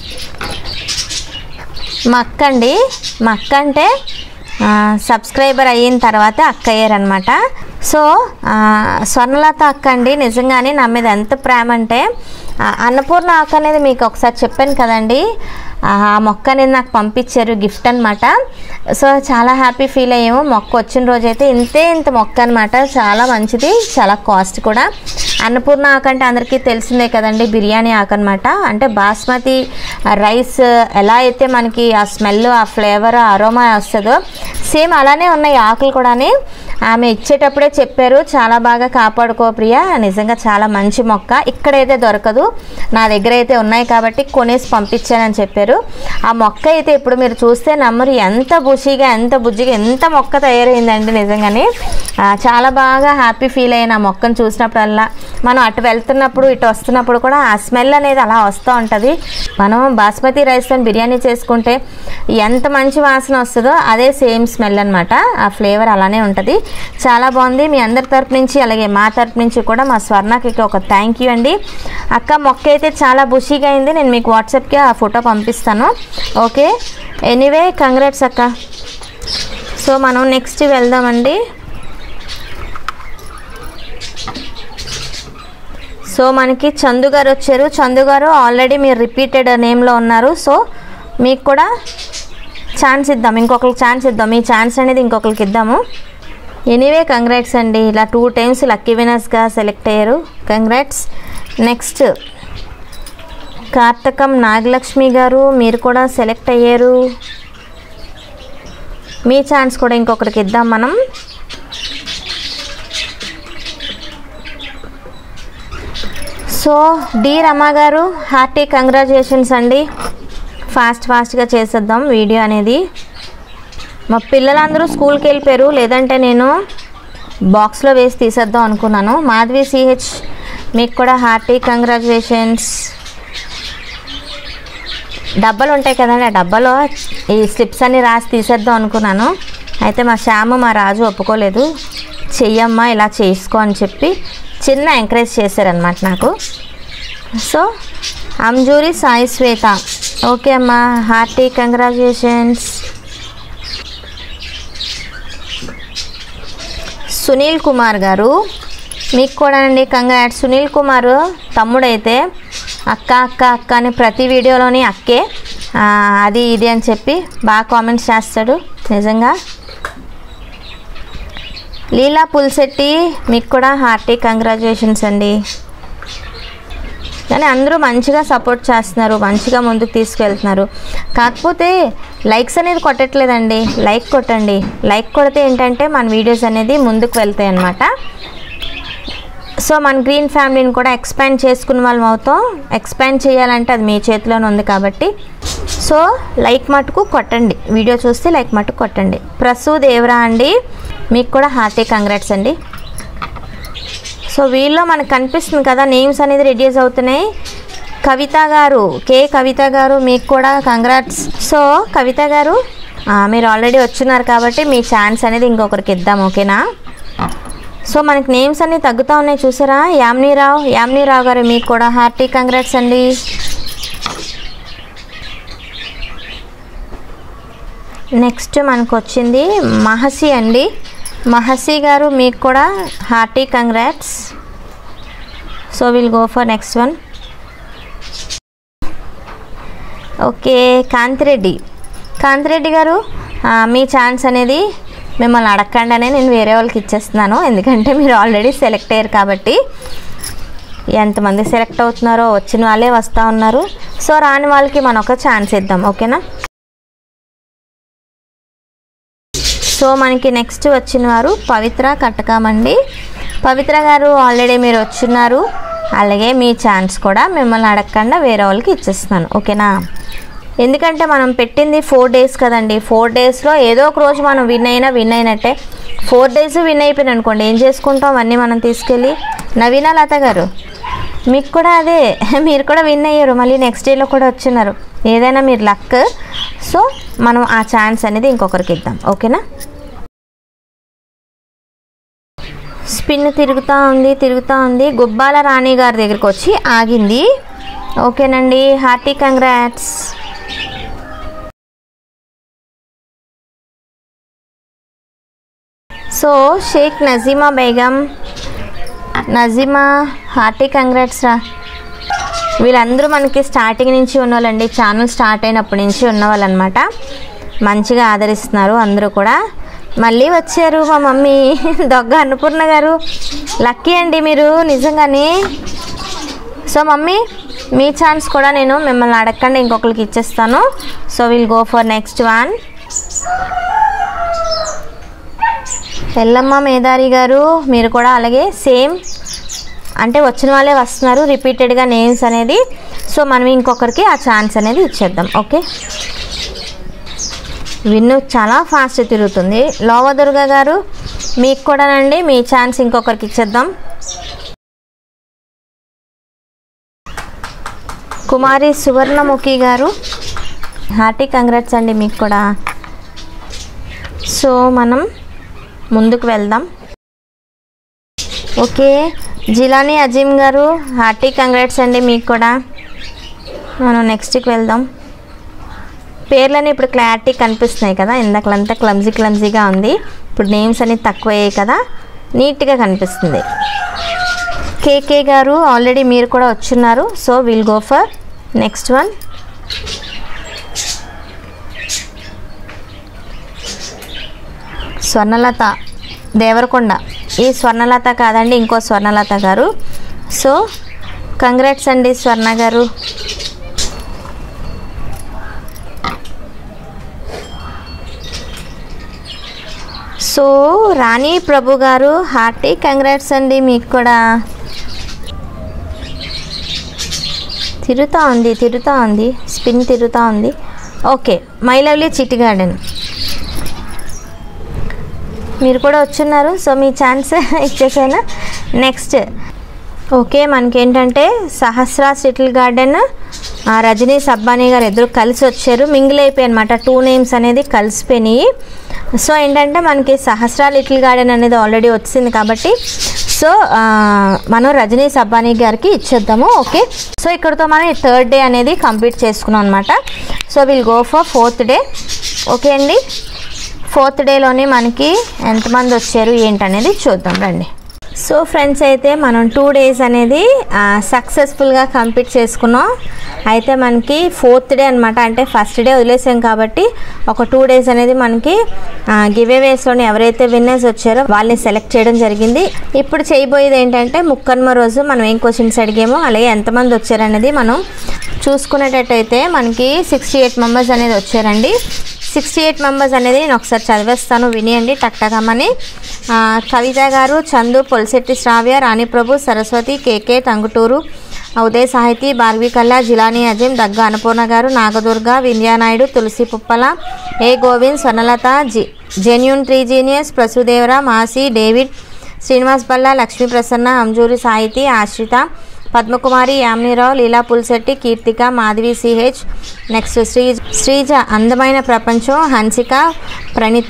మా అక్క అండి మా అక్క అంటే ఆ, సబ్స్క్రైబర్ అయిన తర్వాత అక్క అయ్యారనమాట సో ఆ, స్వర్ణలత అక్క అండి నిజంగానే నా మీద ఎంత ప్రేమ అంటే ఆ, అన్నపూర్ణ అక్క అనేది మీకు ఒకసారి చెప్పాను కదండి ఆ ఆ మొక్క అనేది నాకు పంపించారు గిఫ్ట్ అనమాట సో చాలా హ్యాపీ ఫీల్ అయ్యాము మొక్క వచ్చిన రోజైతే ఇంతే ఇంత మొక్క అనమాట చాలా మంచిది చాలా కాస్ట్ కూడా అన్నపూర్ణ ఆకు అంటే అందరికీ తెలిసిందే కదండి బిర్యానీ ఆకు అనమాట అంటే బాస్మతి రైస్ ఎలా అయితే మనకి ఆ స్మెల్ ఆ ఫ్లేవర్ ఆ అరోమా వస్తుందో సేమ్ అలానే ఉన్నాయి ఆకులు కూడాని ఆమె ఇచ్చేటప్పుడే చెప్పారు చాలా బాగా కాపాడుకో ప్రియ నిజంగా చాలా మంచి మొక్క ఇక్కడైతే దొరకదు నా దగ్గర అయితే ఉన్నాయి కాబట్టి కొనేసి పంపించానని చెప్పారు ఆ మొక్క అయితే ఇప్పుడు మీరు చూస్తే నమ్మరు ఎంత బుషిగా ఎంత బుజ్జిగా ఎంత మొక్క తయారైందండి నిజంగానే ఆ, చాలా బాగా హ్యాపీ ఫీల్ అయిన ఆ మొక్కను చూసినప్పుడల్లా మనం అటు వెళ్తున్నప్పుడు ఇటు వస్తున్నప్పుడు కూడా ఆ స్మెల్ అనేది అలా వస్తూ ఉంటుంది మనం బాస్మతి రైస్తో బిర్యానీ చేసుకుంటే ఎంత మంచి వాసన వస్తుందో అదే సేమ్ స్మెల్ అనమాట ఆ ఫ్లేవర్ అలానే ఉంటుంది చాలా బాగుంది మీ అందరి తరపు నుంచి అలాగే మా తరపు నుంచి కూడా మా స్వర్ణకి ఒక థ్యాంక్ యూ అండి అక్క మొక్క అయితే చాలా బుషీగా అయింది నేను మీకు వాట్సాప్కి ఆ ఫోటో పంపిస్తాను ఓకే ఎనీవే కంగ్రాట్స్ అక్క సో మనం నెక్స్ట్ వెళ్దామండి సో మనకి చందు గారు వచ్చారు చందు గారు ఆల్రెడీ మీరు రిపీటెడ్ నేమ్లో ఉన్నారు సో మీకు కూడా ఛాన్స్ ఇద్దాం ఇంకొకరికి ఛాన్స్ ఇద్దాం ఈ ఛాన్స్ అనేది ఇంకొకరికి ఇద్దాము ఎనీవే కంగ్రాట్స్ అండి ఇలా టూ టైమ్స్ లక్కీ వినర్స్గా సెలెక్ట్ అయ్యారు కంగ్రాట్స్ నెక్స్ట్ కార్తకం నాగలక్ష్మి గారు మీరు కూడా సెలెక్ట్ అయ్యారు మీ ఛాన్స్ కూడా ఇంకొకరికి ఇద్దాం మనం సో డి రమా గారు హార్టీ కంగ్రాచులేషన్స్ అండి ఫాస్ట్ ఫాస్ట్గా చేసేద్దాం వీడియో అనేది మా పిల్లలందరూ స్కూల్కి వెళ్ళిపోయారు లేదంటే నేను బాక్స్లో వేసి తీసేద్దాం అనుకున్నాను మాధవి సిహెచ్ మీకు కూడా హార్టీ కంగ్రాచులేషన్స్ డబ్బాలు ఉంటాయి కదండి ఆ డబ్బాలో ఈ స్లిప్స్ అన్ని రాసి తీసేద్దాం అనుకున్నాను అయితే మా శ్యాము మా రాజు ఒప్పుకోలేదు చెయ్యమ్మా ఇలా చేసుకో అని చెప్పి చిన్న ఎంకరేజ్ చేశారనమాట నాకు సో అంజూరి సాయి శ్వేత ఓకే అమ్మా హార్టీ కంగ్రాచులేషన్స్ సునీల్ కుమార్ గారు మీకు కూడా అండి కంగ్రాట్ సునీల్ కుమార్ తమ్ముడైతే అక్క అక్క అక్క అని ప్రతి వీడియోలోని అక్కే ఆ, అది ఇది అని చెప్పి బాగా కామెంట్స్ చేస్తాడు నిజంగా లీలా పుల్శెట్టి మీకు కూడా హార్టీ కంగ్రాచులేషన్స్ అండి కానీ అందరూ మంచిగా సపోర్ట్ చేస్తున్నారు మంచిగా ముందుకు తీసుకెళ్తున్నారు కాకపోతే లైక్స్ అనేది కొట్టట్లేదండి లైక్ కొట్టండి లైక్ కొడితే ఏంటంటే మన వీడియోస్ అనేది ముందుకు వెళ్తాయి అన్నమాట సో మన గ్రీన్ ఫ్యామిలీని కూడా ఎక్స్పాండ్ చేసుకున్న వాళ్ళం అవుతాం ఎక్స్పాండ్ చేయాలంటే అది మీ చేతిలోనే ఉంది కాబట్టి సో లైక్ మటుకు కొట్టండి వీడియో చూస్తే లైక్ మటుకు కొట్టండి ప్రసూ దేవరా అండి మీకు కూడా హార్టీ కంగ్రాట్స్ అండి సో వీళ్ళలో మనకు కనిపిస్తుంది కదా నేమ్స్ అనేది రెడ్యూస్ అవుతున్నాయి కవిత గారు కే కవిత గారు మీకు కూడా కంగ్రాట్స్ సో కవిత గారు ఆ, మీరు ఆల్రెడీ వచ్చున్నారు కాబట్టి మీ ఛాన్స్ అనేది ఇంకొకరికి ఇద్దాం ఓకేనా సో మనకి నేమ్స్ అన్నీ తగ్గుతూ ఉన్నాయి చూసారా యామినీరావు యామినీరావు గారు మీకు కూడా హార్టీ కంగ్రాట్స్ అండి నెక్స్ట్ మనకు వచ్చింది మహసి అండి మహసి గారు మీకు కూడా hearty congrats so will go for next one okay Kanthireddy Kanthireddy గారు ఆ, మీ ఛాన్స్ అనేది మిమ్మల్ని అడగండి అనే నేను వేరే వాళ్ళకి ఇచ్చేస్తున్నాను ఎందుకంటే మీరు ఆల్రెడీ సెలెక్ట్ అయ్యారు కాబట్టి ఎంతమంది సెలెక్ట్ అవుతున్నారో వచ్చిన వాళ్ళే వస్తూ ఉన్నారు సో రాని వాళ్ళకి మనం ఒక ఛాన్స్ ఇద్దాం ఓకేనా సో మనకి నెక్స్ట్ వచ్చిన వారు పవిత్ర కట్టకామండి పవిత్ర గారు ఆల్రెడీ మీరు వచ్చున్నారు అలాగే మీ ఛాన్స్ కూడా మిమ్మల్ని అడగకుండా వేరే వాళ్ళకి ఇచ్చేస్తున్నాను ఓకేనా ఎందుకంటే మనం పెట్టింది ఫోర్ డేస్ కదండి ఫోర్ డేస్లో ఏదో ఒక రోజు మనం విన్ అయినా విన్ అయినట్టే ఫోర్ డేస్ విన్ అయిపోయిన అనుకోండి ఏం చేసుకుంటాం అవన్నీ మనం తీసుకెళ్ళి నవీన లత గారు మీకు కూడా అదే మీరు కూడా విన్ అయ్యారు మళ్ళీ నెక్స్ట్ డేలో కూడా వచ్చినారు ఏదైనా మీరు లక్ సో మనం ఆ ఛాన్స్ అనేది ఇంకొకరికి ఇద్దాం ఓకేనా స్పిన్ తిరుగుతూ ఉంది తిరుగుతూ ఉంది గుబ్బాల రాణి గారి దగ్గరికి వచ్చి ఆగింది ఓకేనండి hearty congrats so Sheikh Nazima Begum Najima hearty congrats రా వీళ్ళందరూ మనకి స్టార్టింగ్ నుంచి ఉన్నవాళ్ళండి ఛానల్ స్టార్ట్ అయినప్పటి నుంచి ఉన్నవాళ్ళు అనమాట మంచిగా ఆదరిస్తున్నారు అందరూ కూడా మళ్ళీ వచ్చారు మా మమ్మీ దొగ్గ అన్నపూర్ణ గారు లక్కీ అండి మీరు నిజంగానే సో మమ్మీ మీ ఛాన్స్ కూడా నేను మిమ్మల్ని అడగకుండా ఇంకొకరికి ఇచ్చేస్తాను so will go for next one Yellamma Medari గారు మీరు కూడా అలాగే సేమ్ అంటే వచ్చిన వాళ్ళే వస్తున్నారు రిపీటెడ్గా నేమ్స్ అనేది సో మనం ఇంకొకరికి ఆ ఛాన్స్ అనేది ఇచ్చేద్దాం ఓకే విన్ను చాలా ఫాస్ట్ తిరుగుతుంది లోవదుర్గ గారు మీకు కూడానండి మీ ఛాన్స్ ఇంకొకరికి ఇచ్చేద్దాం కుమారి సువర్ణముఖి గారు హార్టీ కంగ్రాట్స్ అండి మీకు కూడా సో మనం ముందుకు వెళ్దాం ఓకే జిలానీ అజీమ్ గారు హార్టీ కంగ్రాట్స్ అండి మీకు కూడా మనం నెక్స్ట్కి వెళ్దాం పేర్లని ఇప్పుడు క్లారిటీ కనిపిస్తున్నాయి కదా ఇందాకలంతా క్లమ్జీ క్లమ్జీగా ఉంది ఇప్పుడు నేమ్స్ అనేది తక్కువ అయ్యాయి కదా నీట్గా కనిపిస్తుంది కేకే గారు ఆల్రెడీ మీరు కూడా వచ్చున్నారు so will go for next one Swarnalatha Devarakonda ఈ స్వర్ణలత కాదండి ఇంకో స్వర్ణలత గారు సో కంగ్రాట్స్ అండి స్వర్ణ గారు సో రాణి ప్రభు గారు హార్టీ కంగ్రాట్స్ అండి మీకు కూడా తిరుగుతూ ఉంది తిరుగుతూ ఉంది స్పిన్ తిరుగుతూ ఉంది okay my lovely Chitti garden మీరు కూడా వచ్చున్నారు సో మీ ఛాన్స్ ఇచ్చేసాను నెక్స్ట్ ఓకే మనకేంటంటే సహస్రా సిటిల్ గార్డెన్ ఆ, రజనీ సబ్బానీ గారు ఇద్దరు కలిసి వచ్చారు మింగిల్ అయిపోయి అనమాట టూ నేమ్స్ అనేది కలిసిపోయినాయి సో ఏంటంటే మనకి సహస్రా లిటిల్ గార్డెన్ అనేది ఆల్రెడీ వచ్చింది కాబట్టి సో ఆ, మనం రజనీ సబ్బానీ గారికి ఇచ్చేద్దాము ఓకే సో ఇక్కడతో మనం ఈ థర్డ్ డే అనేది కంప్లీట్ చేసుకున్నాం అనమాట so will go for fourth day okay అండి ఫోర్త్ డేలోనే మనకి ఎంతమంది వచ్చారు ఏంటనేది చూద్దాం రండి సో ఫ్రెండ్స్ అయితే మనం టూ డేస్ అనేది సక్సెస్ఫుల్గా కంప్లీట్ చేసుకున్నాం అయితే మనకి ఫోర్త్ డే అనమాట అంటే ఫస్ట్ డే వదిలేసాం కాబట్టి ఒక టూ డేస్ అనేది మనకి గివ్ అవేస్లోని ఎవరైతే విన్నర్స్ వచ్చారో వాళ్ళని సెలెక్ట్ చేయడం జరిగింది ఇప్పుడు చేయబోయేది ఏంటంటే ముక్కన్మ రోజు మనం ఏం క్వశ్చన్స్ అడిగామో అలాగే ఎంతమంది వచ్చారనేది మనం చూసుకునేటట్టయితే మనకి సిక్స్టీ ఎయిట్ మెంబర్స్ అనేది వచ్చారండి సిక్స్టీ ఎయిట్ మెంబర్స్ అనేది నేను ఒకసారి చదివేస్తాను వినియండి టక్టకమని ఆ, కవిత గారు చందు పొలిశెట్టి శ్రావ్య రాణిప్రభు సరస్వతి కేకే టంగుటూరు ఉదయ్ సాహితీ భార్గవి కల్లా జిలానీ అజీం దగ్గ అన్నపూర్ణ గారు Nagadurga Vindhyanaidu Tulasi Puppala A Govind Swarnalatha G genuine three genius Prasudevara Masi David Srinivas Balla Lakshmi Prasanna Anjuri Sahithi Ashritha Padmakumari Yaminirao Leela Pulishetti Keerthika Madhavi CH next Sri Sreeja అందమైన ప్రపంచం హన్సిక ప్రణిత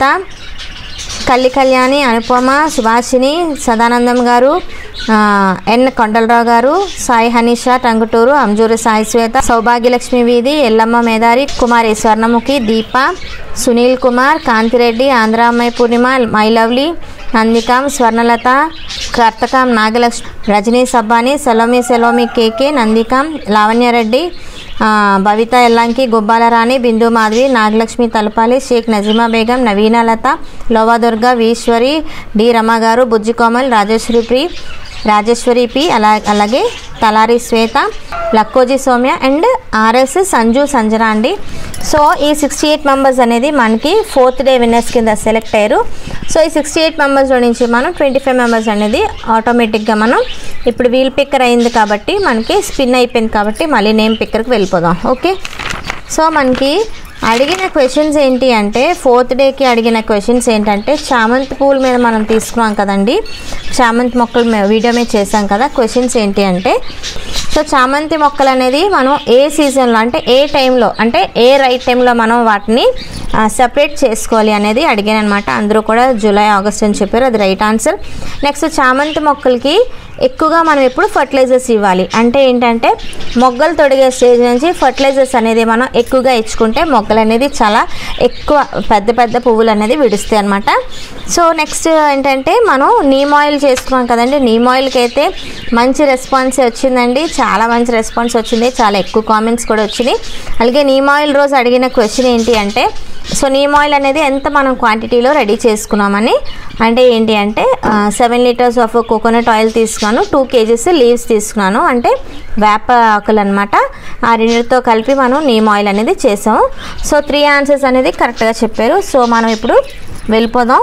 కల్లి కళ్యాణి అనుపమ సుభాషిణి సదానందం గారు ఆ, ఎన్ కొండలరావు గారు సాయి హనీషా టంగుటూరు అంజూరి సాయి శ్వేత సౌభాగ్యలక్ష్మి వీధి ఎల్లమ్మ మేదారి కుమారి స్వర్ణముఖి దీప సునీల్ కుమార్ కాంతిరెడ్డి ఆంధ్రామ్మాయి Purnima my lovely Nandikam Swarnalatha Karthakam Nagalakshmi Rajani Sabbani Selomi Selomi KK Nandikam Lavanyareddy ఆ, భవిత ఎల్లంకి గుబ్బాల రాణి బిందు మాధవి నాగలక్ష్మి తలపాలి షేక్ నజీమా బేగం నవీనలత లోవాదుర్గ వీశ్వరి డి రమ గారు బుజ్జి కోమల్ రాజేశ్వరి ప్రి రాజేశ్వరి పి అలా అలాగే తలారి శ్వేత లక్కోజీ సౌమ్య అండ్ ఆర్ఎస్ సంజు సంజన అండి సో ఈ సిక్స్టీ ఎయిట్ మెంబర్స్ అనేది మనకి ఫోర్త్ డే విన్నర్స్ కింద సెలెక్ట్ అయ్యారు సో ఈ సిక్స్టీ ఎయిట్ మెంబర్స్లో నుంచి మనం ట్వంటీ ఫైవ్ మెంబర్స్ అనేది ఆటోమేటిక్గా మనం ఇప్పుడు వీల్ పిక్కర్ అయింది కాబట్టి మనకి స్పిన్ అయిపోయింది కాబట్టి మళ్ళీ నేమ్ పిక్కర్కి వెళ్ళిపోదాం ఓకే సో మనకి అడిగిన క్వశ్చన్స్ ఏంటి అంటే ఫోర్త్ డేకి అడిగిన క్వశ్చన్స్ ఏంటంటే చామంతి పూల మీద మనం తీసుకున్నాం కదండి చామంతి మొక్కలు మే- వీడియో మీద చేసాం కదా క్వశ్చన్స్ ఏంటి అంటే సో చామంతి మొక్కలు అనేది మనం ఏ సీజన్లో అంటే ఏ టైంలో అంటే ఏ రైట్ టైంలో మనం వాటిని సపరేట్ చేసుకోవాలి అనేది అడిగాను అనమాట అందరూ కూడా జూలై ఆగస్ట్ అని చెప్పారు అది రైట్ ఆన్సర్ నెక్స్ట్ చామంతి మొక్కలకి ఎక్కువగా మనం ఎప్పుడు ఫర్టిలైజర్స్ ఇవ్వాలి అంటే ఏంటంటే మొగ్గలు తొడిగే స్టేజ్ నుంచి ఫర్టిలైజర్స్ అనేది మనం ఎక్కువగా ఇచ్చుకుంటే మొగ్గలు అనేది చాలా ఎక్కువ పెద్ద పెద్ద పువ్వులు అనేది విడుస్తాయి అనమాట సో నెక్స్ట్ ఏంటంటే మనం నీమ్ ఆయిల్ చేసుకున్నాం కదండి నీమ్ ఆయిల్కి అయితే మంచి రెస్పాన్స్ వచ్చిందండి చాలా మంచి రెస్పాన్స్ వచ్చింది చాలా ఎక్కువ కామెంట్స్ కూడా వచ్చినాయి అలాగే నీమ్ ఆయిల్ రోజు అడిగిన క్వశ్చన్ ఏంటి అంటే సో నీమ్ ఆయిల్ అనేది ఎంత మనం క్వాంటిటీలో రెడీ చేసుకున్నామని అంటే ఏంటి అంటే seven liters of coconut oil తీసుకున్నాను టూ కేజీస్ లీవ్స్ తీసుకున్నాను అంటే వేప ఆకులు అనమాట ఆ రెండింటితో కలిపి మనం నీమ్ ఆయిల్ అనేది చేసాము సో త్రీ ఆన్సర్స్ అనేది కరెక్ట్గా చెప్పారు సో మనం ఇప్పుడు వెళ్ళిపోదాం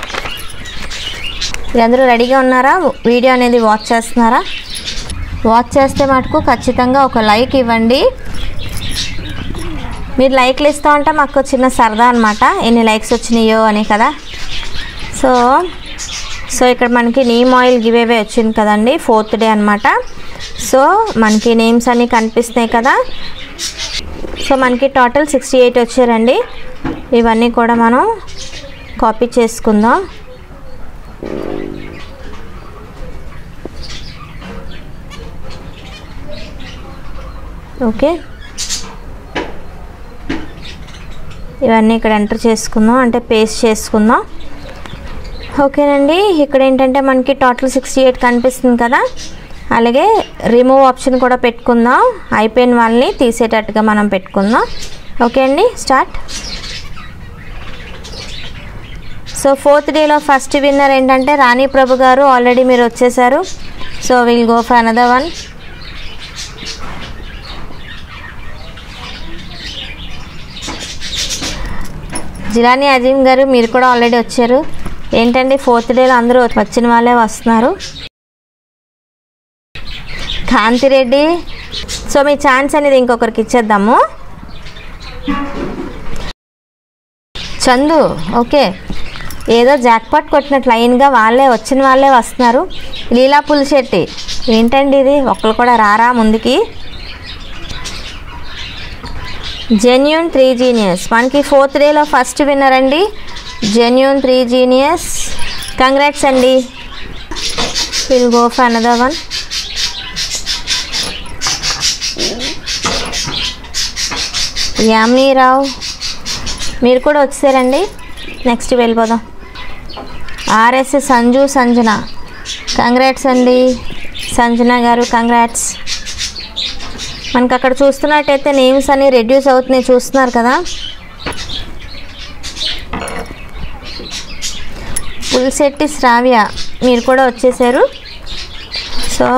మీరందరూ రెడీగా ఉన్నారా వీడియో అనేది వాచ్ చేస్తున్నారా వాచ్ చేస్తే మటుకు ఖచ్చితంగా ఒక లైక్ ఇవ్వండి మీరు లైక్లు ఇస్తూ ఉంటే మాకు చిన్న సరదా అనమాట ఎన్ని లైక్స్ వచ్చినాయో అని కదా సో సో ఇక్కడ మనకి నేమ్ ఆయిల్ గివ్ అవే వచ్చింది కదండి ఫోర్త్ డే అనమాట సో మనకి నేమ్స్ అన్నీ కనిపిస్తున్నాయి కదా సో మనకి టోటల్ సిక్స్టీ ఎయిట్ వచ్చారండి ఇవన్నీ కూడా మనం కాపీ చేసుకుందాం ఓకే ఇవన్నీ ఇక్కడ ఎంటర్ చేసుకుందాం అంటే పేస్ట్ చేసుకుందాం ఓకేనండి ఇక్కడ ఏంటంటే మనకి టోటల్ సిక్స్టీ ఎయిట్ కనిపిస్తుంది కదా అలాగే రిమూవ్ ఆప్షన్ కూడా పెట్టుకుందాం అయిపోయిన వాళ్ళని తీసేటట్టుగా మనం పెట్టుకుందాం ఓకే అండి స్టార్ట్ సో ఫోర్త్ డేలో ఫస్ట్ విన్నర్ ఏంటంటే రాణి ప్రభు గారు ఆల్రెడీ మీరు వచ్చేసారు so will go for another one Jilani Azeem గారు మీరు కూడా ఆల్రెడీ వచ్చారు ఏంటండి ఫోర్త్ డేలో అందరూ వచ్చిన వాళ్ళే వస్తున్నారు కాంతిరెడ్డి సో మీ ఛాన్స్ అనేది ఇంకొకరికి ఇచ్చేద్దాము చందు ఓకే ఏదో జాక్పాట్ కొట్టినట్లు లైన్గా వాళ్ళే వచ్చిన వాళ్ళే వస్తున్నారు లీలా పులిశెట్టి ఏంటండి ఇది ఒక్కరు కూడా రారా ముందుకి జెన్యూన్ త్రీ జీనియస్ మనకి ఫోర్త్ డేలో ఫస్ట్ విన్నర్ అండి జెన్యూన్ త్రీ జీనియస్ కంగ్రాట్స్ అండి will go for another one Yaminirao మీరు కూడా వచ్చారండి నెక్స్ట్ వెళ్ళిపోదాం ఆర్ఎస్ సంజు సంజన కంగ్రాట్స్ అండి సంజన గారు కంగ్రాట్స్ మనకు అక్కడ చూస్తున్నట్టయితే నేమ్స్ అన్ని రెడ్యూస్ అవుతున్నాయి చూస్తున్నారు కదా పులిశెట్టి శ్రావ్య మీరు కూడా వచ్చేసారు so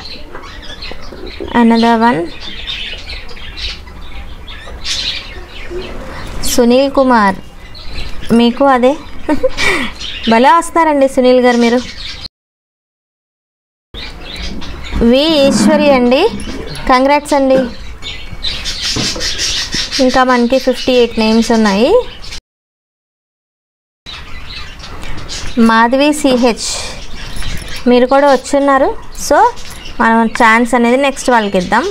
another one Sunil Kumar మీకు అదే భలే వస్తారండి సునీల్ గారు మీరు వి ఈశ్వరి అండి కంగ్రాట్స్ అండి ఇంకా మనకి ఫిఫ్టీ ఎయిట్ నేమ్స్ ఉన్నాయి మాధవి సిహెచ్ మీరు కూడా వచ్చున్నారు సో మనం ఛాన్స్ అనేది నెక్స్ట్ వాళ్ళకి ఇద్దాం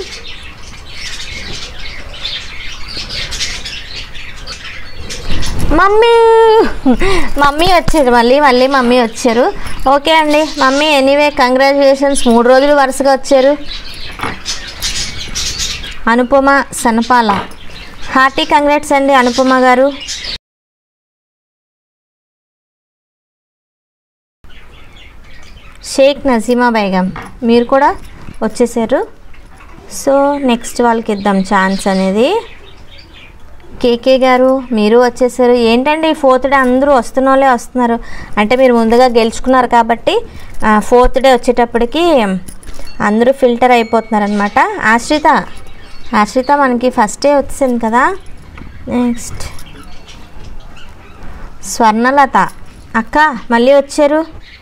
మమ్మీ మమ్మీ వచ్చారు మళ్ళీ మళ్ళీ మమ్మీ వచ్చారు ఓకే అండి మమ్మీ ఎనీవే కంగ్రాచులేషన్స్ మూడు రోజులు వరుసగా వచ్చారు అనుపమ సనపాల హార్టీ కంగ్రాట్స్ అండి అనుపమ గారు షేక్ నజీమా బేగం మీరు కూడా వచ్చేసారు సో నెక్స్ట్ వాళ్ళకి ఇద్దాం ఛాన్స్ అనేది కేకే గారు మీరు వచ్చేసారు ఏంటండి ఫోర్త్ డే అందరూ వస్తున్న వాళ్ళే వస్తున్నారు అంటే మీరు ముందుగా గెలుచుకున్నారు కాబట్టి ఫోర్త్ డే వచ్చేటప్పటికి అందరూ ఫిల్టర్ అయిపోతున్నారు అనమాట ఆశ్రిత ఆశ్రిత మనకి ఫస్ట్ డే వచ్చింది కదా నెక్స్ట్ స్వర్ణలత అక్క మళ్ళీ వచ్చారు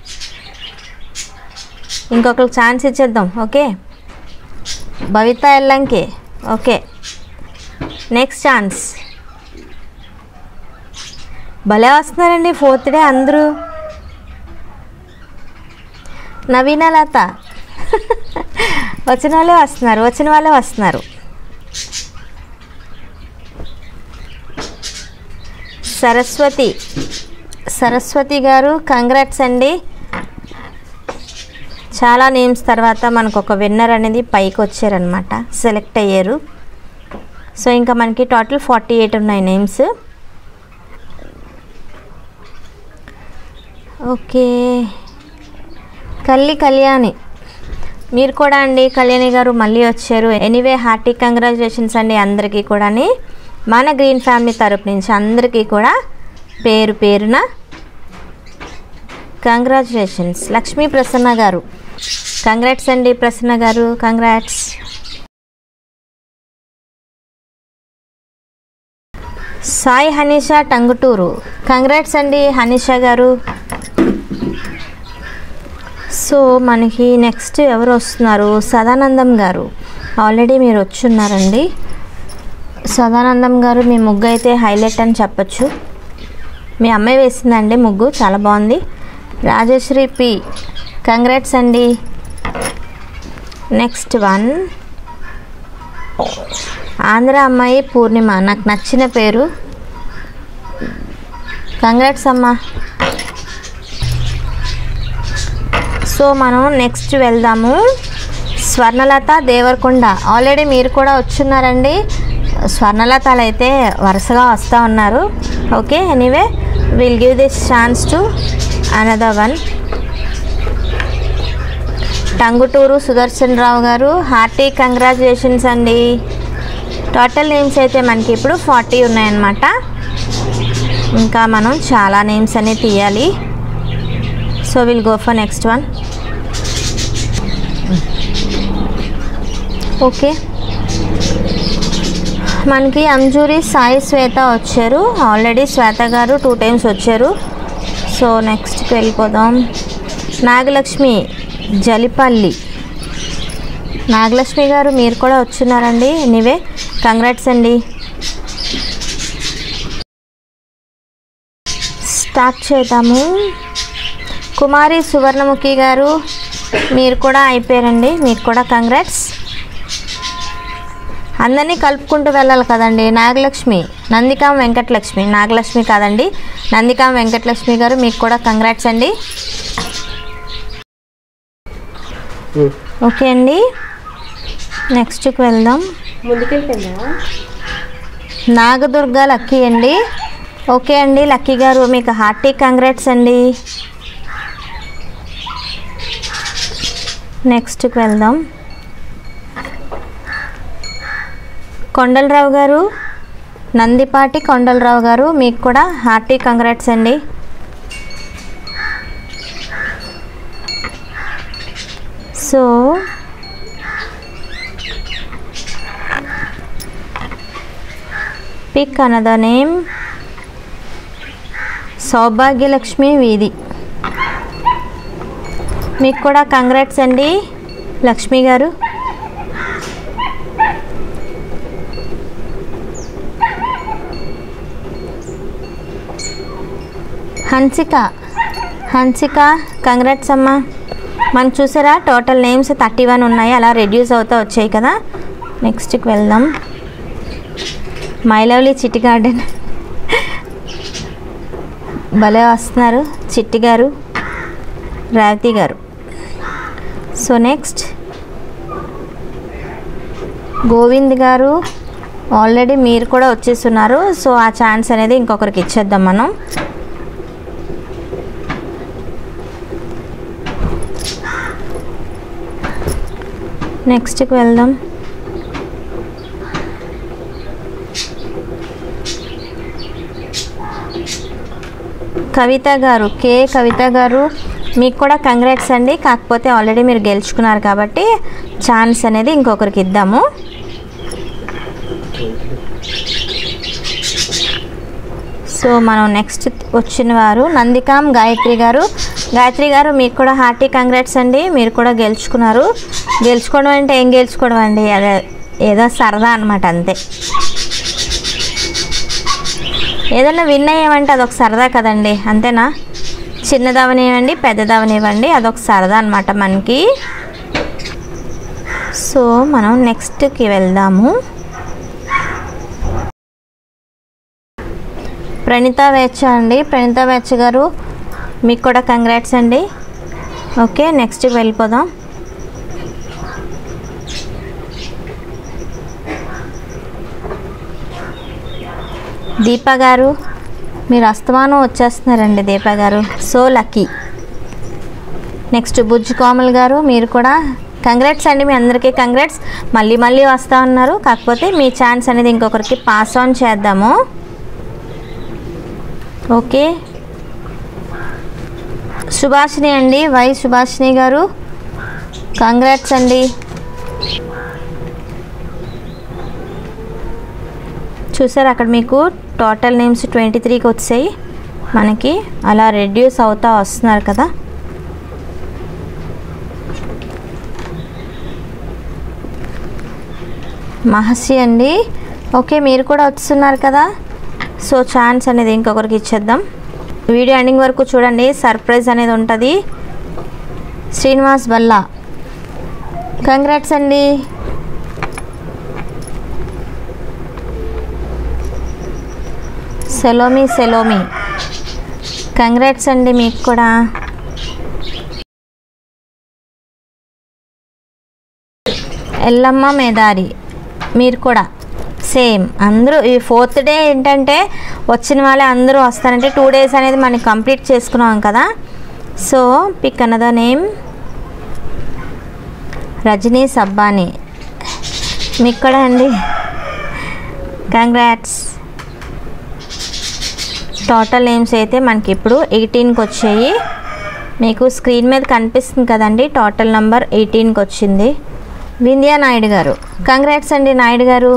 ఇంకొకరికి ఛాన్స్ ఇచ్చేద్దాం okay Bhavitha Ellanki okay next chance భలే వస్తున్నారండి ఫోర్త్ డే అందరూ నవీన లత వచ్చిన వాళ్ళే వస్తున్నారు వచ్చిన వాళ్ళే వస్తున్నారు సరస్వతి సరస్వతి గారు కంగ్రాట్స్ అండి చాలా నేమ్స్ తర్వాత మనకు ఒక విన్నర్ అనేది పైకి వచ్చారనమాట సెలెక్ట్ అయ్యారు సో ఇంకా మనకి టోటల్ ఫార్టీ ఎయిట్ ఉన్నాయి నేమ్స్ ఓకే కల్లి కళ్యాణి మీరు కూడా అండి కళ్యాణి గారు మళ్ళీ వచ్చారు ఎనీవే హార్టీ కంగ్రాచులేషన్స్ అండి అందరికీ కూడా మన గ్రీన్ ఫ్యామిలీ తరపు నుంచి అందరికీ కూడా పేరు పేరున కంగ్రాచులేషన్స్ లక్ష్మీ ప్రసన్న గారు కంగ్రాట్స్ అండి ప్రసన్న గారు కంగ్రాట్స్ సాయి హనీషా టంగుటూరు కంగ్రాట్స్ అండి హనీషా గారు సో మనకి నెక్స్ట్ ఎవరు వస్తున్నారు సదానందం గారు ఆల్రెడీ మీరు వచ్చున్నారండి సదానందం గారు మీ ముగ్గు అయితే హైలైట్ అని చెప్పచ్చు మీ అమ్మాయి వేసిందండి ముగ్గు చాలా బాగుంది రాజశ్రీ పి కంగ్రాట్స్ అండి నెక్స్ట్ వన్ ఆంధ్ర అమ్మాయి పూర్ణిమ నాకు నచ్చిన పేరు కంగ్రాట్స్ అమ్మా సో మనం నెక్స్ట్ వెళ్దాము స్వర్ణలత దేవరకొండ ఆల్రెడీ మీరు కూడా వచ్చున్నారండి స్వర్ణలతలు అయితే వరుసగా వస్తూ ఉన్నారు okay anyway will give this chance to another one Tanguturu Sudarshan Rao గారు హార్టీ కంగ్రాచులేషన్స్ అండి టోటల్ నేమ్స్ అయితే మనకి ఇప్పుడు ఫార్టీ ఉన్నాయన్నమాట ఇంకా మనం చాలా నేమ్స్ అనేవి తీయాలి so will go for next one okay మనకి అంజూరి సాయి శ్వేత వచ్చారు ఆల్రెడీ శ్వేత గారు టూ టైమ్స్ వచ్చారు సో నెక్స్ట్కి వెళ్ళిపోదాం నాగలక్ష్మి జలిపల్లి నాగలక్ష్మి గారు మీరు కూడా వచ్చున్నారండి నీవే కంగ్రాట్స్ అండి స్టార్ట్ చేద్దాము కుమారి సువర్ణముఖి గారు మీరు కూడా అయిపోయారండి మీకు కూడా కంగ్రాట్స్ అందరినీ కలుపుకుంటూ వెళ్ళాలి కదండి నాగలక్ష్మి నందికాం వెంకటలక్ష్మి నాగలక్ష్మి కాదండి నందికాం వెంకటలక్ష్మి గారు మీకు కూడా కంగ్రాట్స్ అండి ఓకే అండి నెక్స్ట్కి వెళ్దాం ముందుకెళ్ళిపోయిందా నాగదుర్గ లక్కీ అండి ఓకే అండి లక్కీ గారు మీకు హార్టీ కంగ్రాట్స్ అండి నెక్స్ట్కి వెళ్దాం కొండలరావు గారు నందిపాటి కొండలరావు గారు మీకు కూడా హార్టీ కంగ్రాట్స్ అండి so pick another name Soubhagyalakshmi Veedhi మీకు కూడా కంగ్రాట్స్ అండి లక్ష్మి గారు హన్సిక హన్సిక కంగ్రాట్స్ అమ్మా మనం చూసారా టోటల్ నేమ్స్ థర్టీ వన్ ఉన్నాయి అలా రెడ్యూస్ అవుతూ వచ్చాయి కదా నెక్స్ట్కి వెళ్దాం మై లవ్లీ చిట్టి గార్డెన్ భలే వస్తున్నారు చిట్టి గారు రేవతి గారు సో నెక్స్ట్ గోవింద్ గారు ఆల్రెడీ మీరు కూడా వచ్చేస్తున్నారు సో ఆ ఛాన్స్ అనేది ఇంకొకరికి ఇచ్చేద్దాం మనం నెక్స్ట్కి వెళ్దాం కవిత గారు కే కవిత గారు మీకు కూడా కంగ్రాట్స్ అండి కాకపోతే ఆల్రెడీ మీరు గెలుచుకున్నారు కాబట్టి ఛాన్స్ అనేది ఇంకొకరికి ఇద్దాము సో మనం నెక్స్ట్ వచ్చిన వారు నందికాం గాయత్రి గారు గాయత్రి గారు మీకు కూడా హార్టీ కంగ్రాట్స్ అండి మీరు కూడా గెలుచుకున్నారు గెలుచుకోవడం అంటే ఏం గెలుచుకోవడం అండి అదే ఏదో సరదా అనమాట అంతే ఏదైనా విన్ అయ్యామంటే అదొక సరదా కదండి అంతేనా చిన్నదవనివ్వండి పెద్దదవనివ్వండి అదొక సరదా అనమాట మనకి సో మనం నెక్స్ట్కి వెళ్దాము ప్రణిత వేచ్చ అండి ప్రణిత వేచ్చ గారు మీకు కూడా కంగ్రాట్స్ అండి ఓకే నెక్స్ట్కి వెళ్ళిపోదాం దీప గారు మీరు అస్తమానం వచ్చేస్తున్నారండి దీప గారు so lucky next Bujju Komal గారు మీరు కూడా కంగ్రాట్స్ అండి మీ అందరికీ కంగ్రాట్స్ మళ్ళీ మళ్ళీ వస్తూ ఉన్నారు కాకపోతే మీ ఛాన్స్ అనేది ఇంకొకరికి పాస్ ఆన్ చేద్దాము ఓకే సుభాషిణి అండి వై సుభాషిణి గారు కంగ్రాట్స్ అండి చూసారు అక్కడ మీకు టోటల్ నేమ్స్ ట్వంటీ త్రీకి వచ్చాయి మనకి అలా రెడ్యూస్ అవుతా వస్తున్నారు కదా మహసి అండి ఓకే మీరు కూడా వస్తున్నారు కదా సో ఛాన్స్ అనేది ఇంకొకరికి ఇచ్చేద్దాం వీడియో ఎండింగ్ వరకు చూడండి సర్ప్రైజ్ అనేది ఉంటుంది శ్రీనివాస్ బల్లా కంగ్రాట్స్ అండి సెలోమి సెలోమి కంగ్రాట్స్ అండి మీకు కూడా ఎల్లమ్మ మేదారి మీరు కూడా సేమ్ అందరూ ఈ ఫోర్త్ డే ఏంటంటే వచ్చిన వాళ్ళే అందరూ వస్తారంటే టూ డేస్ అనేది మనం కంప్లీట్ చేసుకున్నాం కదా so pick another name Rajani Sabbani మీకు కూడా అండి కంగ్రాట్స్ టోటల్ నేమ్స్ అయితే మనకి ఇప్పుడు ఎయిటీన్కి వచ్చాయి మీకు స్క్రీన్ మీద కనిపిస్తుంది కదండి టోటల్ నంబర్ ఎయిటీన్కి వచ్చింది వింధ్యా నాయుడు గారు కంగ్రాట్స్ అండి నాయుడు గారు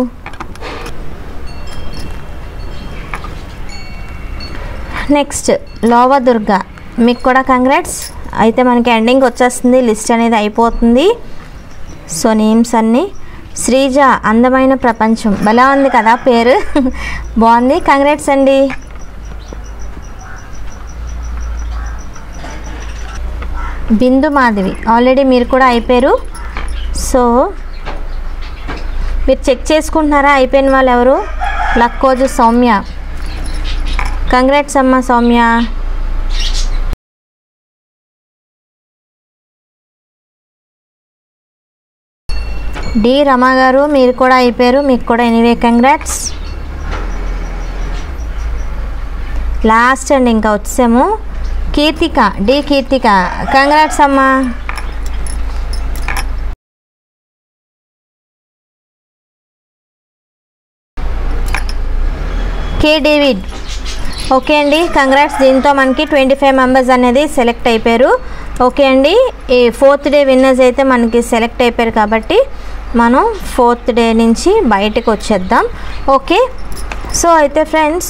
నెక్స్ట్ లోవ దుర్గా మీకు కూడా కంగ్రాట్స్ అయితే మనకి ఎండింగ్ వచ్చేస్తుంది లిస్ట్ అనేది అయిపోతుంది సో నేమ్స్ అన్నీ శ్రీజ అందమైన ప్రపంచం భలే ఉంది కదా పేరు బాగుంది కంగ్రాట్స్ అండి బిందు మాధవి ఆల్రెడీ మీరు కూడా అయిపోయారు సో మీరు చెక్ చేసుకుంటున్నారా అయిపోయిన వాళ్ళు ఎవరు లక్కోజు సౌమ్య కంగ్రాట్స్ అమ్మ సౌమ్య డి రమా గారు మీరు కూడా అయిపోయారు మీకు కూడా ఎనీవే కంగ్రాట్స్ లాస్ట్ అండి ఇంకా వచ్చాము కీర్తిక డి కీర్తిక కంగ్రాట్స్ అమ్మా కే డేవిడ్ ఓకే అండి కంగ్రాట్స్ దీంతో మనకి ట్వంటీ ఫైవ్ మెంబర్స్ అనేది సెలెక్ట్ అయిపోయారు ఓకే అండి ఈ ఫోర్త్ డే విన్నర్స్ అయితే మనకి సెలెక్ట్ అయిపోయారు కాబట్టి మనం ఫోర్త్ డే నుంచి బయటకు వచ్చేద్దాం ఓకే సో అయితే ఫ్రెండ్స్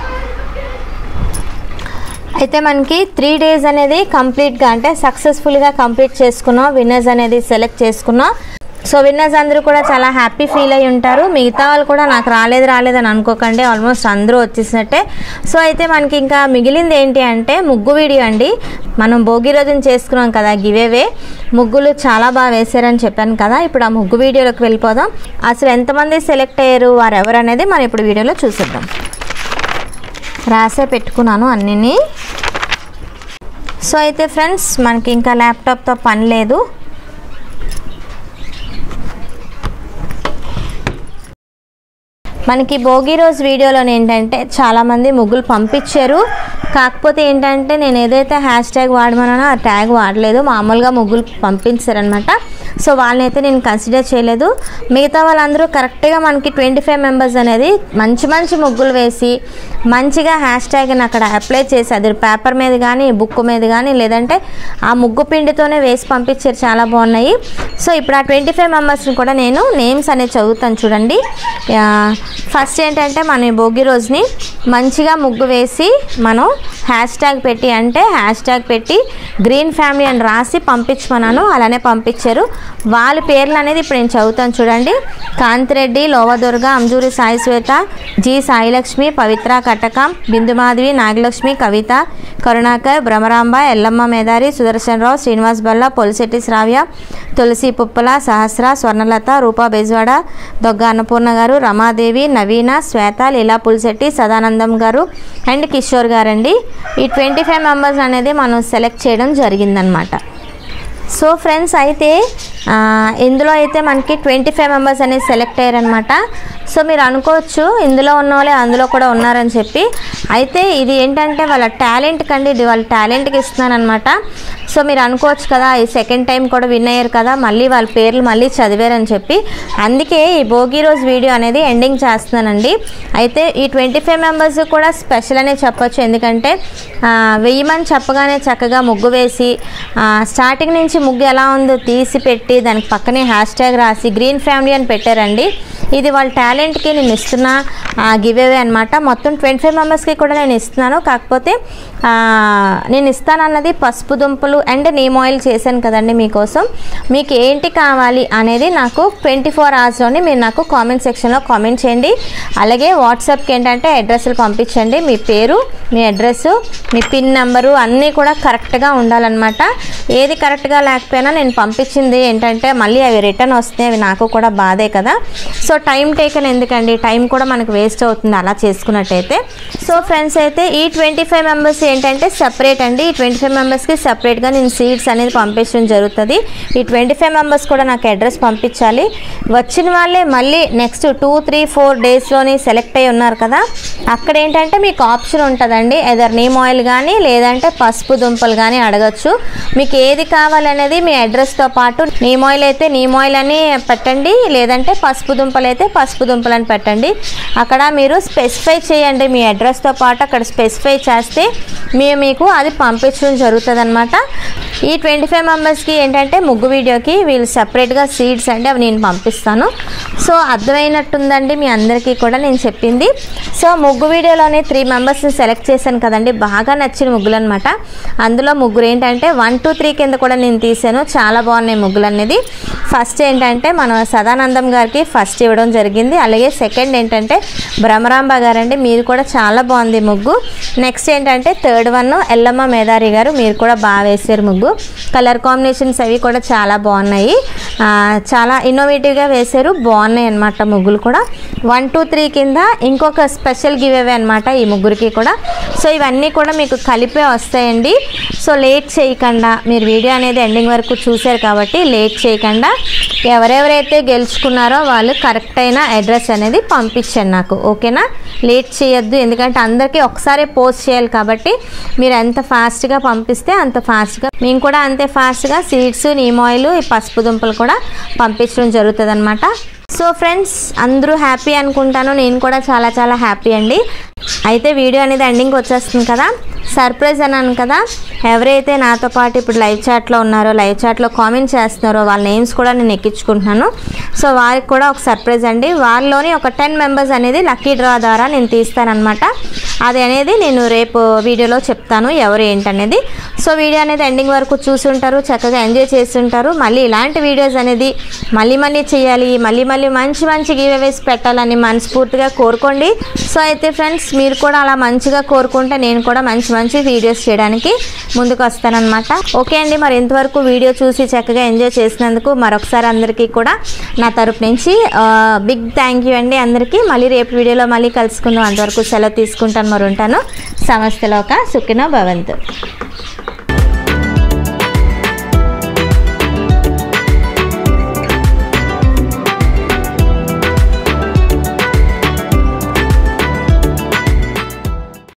అయితే మనకి త్రీ డేస్ అనేది కంప్లీట్గా అంటే సక్సెస్ఫుల్గా కంప్లీట్ చేసుకున్నాం విన్నర్స్ అనేది సెలెక్ట్ చేసుకున్నాం సో విన్నర్స్ అందరూ కూడా చాలా హ్యాపీ ఫీల్ అయి ఉంటారు మిగతా వాళ్ళు కూడా నాకు రాలేదు రాలేదని అనుకోకండి ఆల్మోస్ట్ అందరూ వచ్చేసినట్టే సో అయితే మనకి ఇంకా మిగిలింది ఏంటి అంటే ముగ్గు వీడియో అండి మనం భోగి రోజున చేసుకున్నాం కదా గివేవే ముగ్గులు చాలా బాగా వేశారని చెప్పాను కదా ఇప్పుడు ఆ ముగ్గు వీడియోలోకి వెళ్ళిపోదాం అసలు ఎంతమంది సెలెక్ట్ అయ్యారు వారు ఎవరు అనేది మనం ఇప్పుడు వీడియోలో చూసిద్దాం రాసే పెట్టుకున్నాను అన్నిని సో అయితే ఫ్రెండ్స్ మనకి ఇంకా ల్యాప్టాప్తో పని లేదు మనకి భోగి రోజు వీడియోలో ఏంటంటే చాలామంది ముగ్గులు పంపించారు కాకపోతే ఏంటంటే నేను ఏదైతే హ్యాష్ ట్యాగ్ వాడమన్నానో ఆ ట్యాగ్ వాడలేదు మామూలుగా ముగ్గులు పంపించారనమాట సో వాళ్ళని అయితే నేను కన్సిడర్ చేయలేదు మిగతా వాళ్ళందరూ కరెక్ట్గా మనకి ట్వంటీ ఫైవ్ మెంబర్స్ అనేది మంచి మంచి ముగ్గులు వేసి మంచిగా హ్యాష్ ట్యాగ్ని అక్కడ అప్లై చేసి అది పేపర్ మీద కానీ బుక్ మీద కానీ లేదంటే ఆ ముగ్గు పిండితోనే వేసి పంపించారు చాలా బాగున్నాయి సో ఇప్పుడు ఆ ట్వంటీ ఫైవ్ మెంబర్స్ని కూడా నేను నేమ్స్ అనేది చదువుతాను చూడండి ఆ, ఫస్ట్ ఏంటంటే మన ఈ భోగి రోజుని మంచిగా ముగ్గు వేసి మనం హ్యాష్ ట్యాగ్ పెట్టి అంటే హ్యాష్ ట్యాగ్ పెట్టి గ్రీన్ ఫ్యామిలీ అని రాసి పంపించమన్నాను అలానే పంపించారు వాళ్ళ పేర్లు అనేది ఇప్పుడు నేను చదువుతాను చూడండి కాంతిరెడ్డి లోవదుర్గ అంజూరి సాయి శ్వేత జి సాయిలక్ష్మి పవిత్ర కటకం బిందుమాధవి నాగలక్ష్మి కవిత కరుణాకర్ భ్రమరాంబ ఎల్లమ్మ మేదారి సుదర్శన్ రావు శ్రీనివాస్ బల్ల పొలిశెట్టి శ్రావ్య తులసి పుప్పల సహస్ర స్వర్ణలత రూపా బెజవాడ దొగ్గ అన్నపూర్ణ గారు రమాదేవి నవీన శ్వేత లీలా పులిశెట్టి సదానందం గారు అండ్ కిషోర్ గారండి ఈ ట్వంటీ ఫైవ్ మెంబర్స్ అనేది మనం సెలెక్ట్ చేయడం జరిగిందనమాట సో ఫ్రెండ్స్ అయితే ఆ, ఇందులో అయితే మనకి ట్వంటీ ఫైవ్ మెంబర్స్ అనేది సెలెక్ట్ అయ్యారనమాట సో మీరు అనుకోవచ్చు ఇందులో ఉన్న వాళ్ళే అందులో కూడా ఉన్నారని చెప్పి అయితే ఇది ఏంటంటే వాళ్ళ టాలెంట్ కండి ఇది వాళ్ళ టాలెంట్కి ఇస్తున్నాను అనమాట సో మీరు అనుకోవచ్చు కదా ఈ సెకండ్ టైం కూడా విన్ అయ్యారు కదా మళ్ళీ వాళ్ళ పేర్లు మళ్ళీ చదివారని చెప్పి అందుకే ఈ భోగి రోజు వీడియో అనేది ఎండింగ్ చేస్తున్నానండి అయితే ఈ ట్వంటీ ఫైవ్ మెంబర్స్ కూడా స్పెషల్ అనే చెప్పొచ్చు ఎందుకంటే ఆ, వెయ్యమని చెప్పగానే చక్కగా ముగ్గు వేసి ఆ, స్టార్టింగ్ నుంచి ముగ్గు ఎలా ఉందో తీసి పెట్టి దానికి పక్కనే హ్యాష్ ట్యాగ్ రాసి గ్రీన్ ఫ్యామిలీ అని పెట్టారండి ఇది వాళ్ళ టాలెంట్కి నేను ఇస్తున్న గివ్ అవే అనమాట మొత్తం ట్వంటీ ఫైవ్ మెంబర్స్కి కూడా నేను ఇస్తున్నాను కాకపోతే ఆ, నేను ఇస్తానన్నది పసుపు దుంపలు అండ్ నీమ్ ఆయిల్ చేశాను కదండి మీకోసం మీకు ఏంటి కావాలి అనేది నాకు ట్వంటీ ఫోర్ అవర్స్లోని మీరు నాకు కామెంట్ సెక్షన్లో కామెంట్ చేయండి అలాగే వాట్సాప్కి ఏంటంటే అడ్రస్లు పంపించండి మీ పేరు మీ అడ్రస్ మీ పిన్ నెంబరు అన్నీ కూడా కరెక్ట్గా ఉండాలన్నమాట ఏది కరెక్ట్గా లేకపోయినా నేను పంపించింది ఏంటంటే మళ్ళీ అవి రిటర్న్ వస్తాయి అవి నాకు కూడా బాధే కదా సో టైం టేకన్ ఎందుకండి టైం కూడా మనకు వేస్ట్ అవుతుంది అలా చేసుకున్నట్టయితే సో ఫ్రెండ్స్ అయితే ఈ ట్వంటీ ఫైవ్ మెంబర్స్ ఏంటంటే సెపరేట్ అండి ఈ ట్వంటీ ఫైవ్ మెంబర్స్కి సెపరేట్గా నేను సీట్స్ అనేది పంపించడం జరుగుతుంది ఈ ట్వంటీ ఫైవ్ మెంబర్స్ కూడా నాకు అడ్రస్ పంపించాలి వచ్చిన వాళ్ళే మళ్ళీ నెక్స్ట్ టూ త్రీ ఫోర్ డేస్లోని సెలెక్ట్ అయి ఉన్నారు కదా అక్కడ ఏంటంటే మీకు ఆప్షన్ ఉంటుందండి ఎదర్ నీమ్ ఆయిల్ కానీ లేదంటే పసుపు దుంపలు కానీ అడగచ్చు మీకు ఏది కావాలనేది మీ అడ్రస్తో పాటు నీమ్ ఆయిల్ అయితే నీమ్ ఆయిల్ అని పెట్టండి లేదంటే పసుపు దుంపలు దుంపలు అయితే పసుపు దుంపలు అని పెట్టండి అక్కడ మీరు స్పెసిఫై చేయండి మీ అడ్రస్తో పాటు అక్కడ స్పెసిఫై చేస్తే మేము మీకు అది పంపించడం జరుగుతుంది ఈ ట్వంటీ ఫైవ్ మెంబర్స్కి ఏంటంటే ముగ్గు వీడియోకి వీళ్ళు సపరేట్గా సీడ్స్ అండి అవి నేను పంపిస్తాను సో అర్థమైనట్టుందండి మీ అందరికీ కూడా నేను చెప్పింది సో ముగ్గు వీడియోలోనే త్రీ మెంబర్స్ని సెలెక్ట్ చేశాను కదండి బాగా నచ్చిన ముగ్గులు అనమాట అందులో ముగ్గురు ఏంటంటే వన్ టూ త్రీ కింద కూడా నేను తీసాను చాలా బాగున్నాయి ముగ్గులు అనేది ఫస్ట్ ఏంటంటే మన సదానందం గారికి ఫస్ట్ ఇవ్వడం జరిగింది అలాగే సెకండ్ ఏంటంటే భ్రమరాంబ గారండి మీరు కూడా చాలా బాగుంది ముగ్గు నెక్స్ట్ ఏంటంటే థర్డ్ వన్ ఎల్లమ్మ మేదారి గారు మీరు కూడా బాగా వేసారు ముగ్గు కలర్ కాంబినేషన్స్ అవి కూడా చాలా బాగున్నాయి ఆ, చాలా ఇన్నోవేటివ్గా వేశారు బాగున్నాయి అన్నమాట ముగ్గులు కూడా వన్ టూ త్రీ కింద ఇంకొక స్పెషల్ గివ్ అవే అనమాట ఈ ముగ్గురికి కూడా సో ఇవన్నీ కూడా మీకు కలిపే వస్తాయండి సో లేట్ చేయకుండా మీరు వీడియో అనేది ఎండింగ్ వరకు చూశారు కాబట్టి లేట్ చేయకుండా ఎవరెవరైతే గెలుచుకున్నారో వాళ్ళు కరెక్ట్ అయిన అడ్రస్ అనేది పంపించండి నాకు ఓకేనా లేట్ చేయొద్దు ఎందుకంటే అందరికీ ఒకసారి పోస్ట్ చేయాలి కాబట్టి మీరు ఎంత ఫాస్ట్గా పంపిస్తే అంత ఫాస్ట్గా మేము కూడా అంతే ఫాస్ట్గా సీడ్స్ నీమ్ ఆయిల్ ఈ పసుపు దుంపలు కూడా పంపించడం జరుగుతుంది సో ఫ్రెండ్స్ అందరూ హ్యాపీ అనుకుంటాను నేను కూడా చాలా చాలా హ్యాపీ అండి అయితే వీడియో అనేది ఎండింగ్ వచ్చేస్తుంది కదా సర్ప్రైజ్ అన్నాను కదా ఎవరైతే నాతో పాటు ఇప్పుడు లైవ్ చాట్లో ఉన్నారో లైవ్ చాట్లో కామెంట్ చేస్తున్నారో వాళ్ళ నేమ్స్ కూడా నేను ఎక్కించుకుంటున్నాను సో వారికి కూడా ఒక సర్ప్రైజ్ అండి వాళ్ళలోని ఒక టెన్ మెంబర్స్ అనేది లక్కీ డ్రా ద్వారా నేను తీస్తానన్నమాట అది అనేది నేను రేపు వీడియోలో చెప్తాను ఎవరు ఏంటనేది సో వీడియో అనేది ఎండింగ్ వరకు చూసుంటారు చక్కగా ఎంజాయ్ చేస్తుంటారు మళ్ళీ ఇలాంటి వీడియోస్ అనేది మళ్ళీ మళ్ళీ చేయాలి మళ్ళీ మళ్ళీ మంచి మంచి గివ్ అవేస్ పెట్టాలని మనస్ఫూర్తిగా కోరుకోండి సో అయితే ఫ్రెండ్స్ మీరు కూడా అలా మంచిగా కోరుకుంటే నేను కూడా మంచి మంచి వీడియోస్ చేయడానికి ముందుకు వస్తానన్నమాట ఓకే అండి మరి ఇంతవరకు వీడియో చూసి చక్కగా ఎంజాయ్ చేసినందుకు మరొకసారి అందరికీ కూడా నా తరపు నుంచి బిగ్ థ్యాంక్ యూ అండి అందరికీ మళ్ళీ రేపు వీడియోలో మళ్ళీ కలుసుకుందాం అంతవరకు సెలవు తీసుకుంటాను మరి ఉంటాను సమస్తలోక సుఖినో భవంతు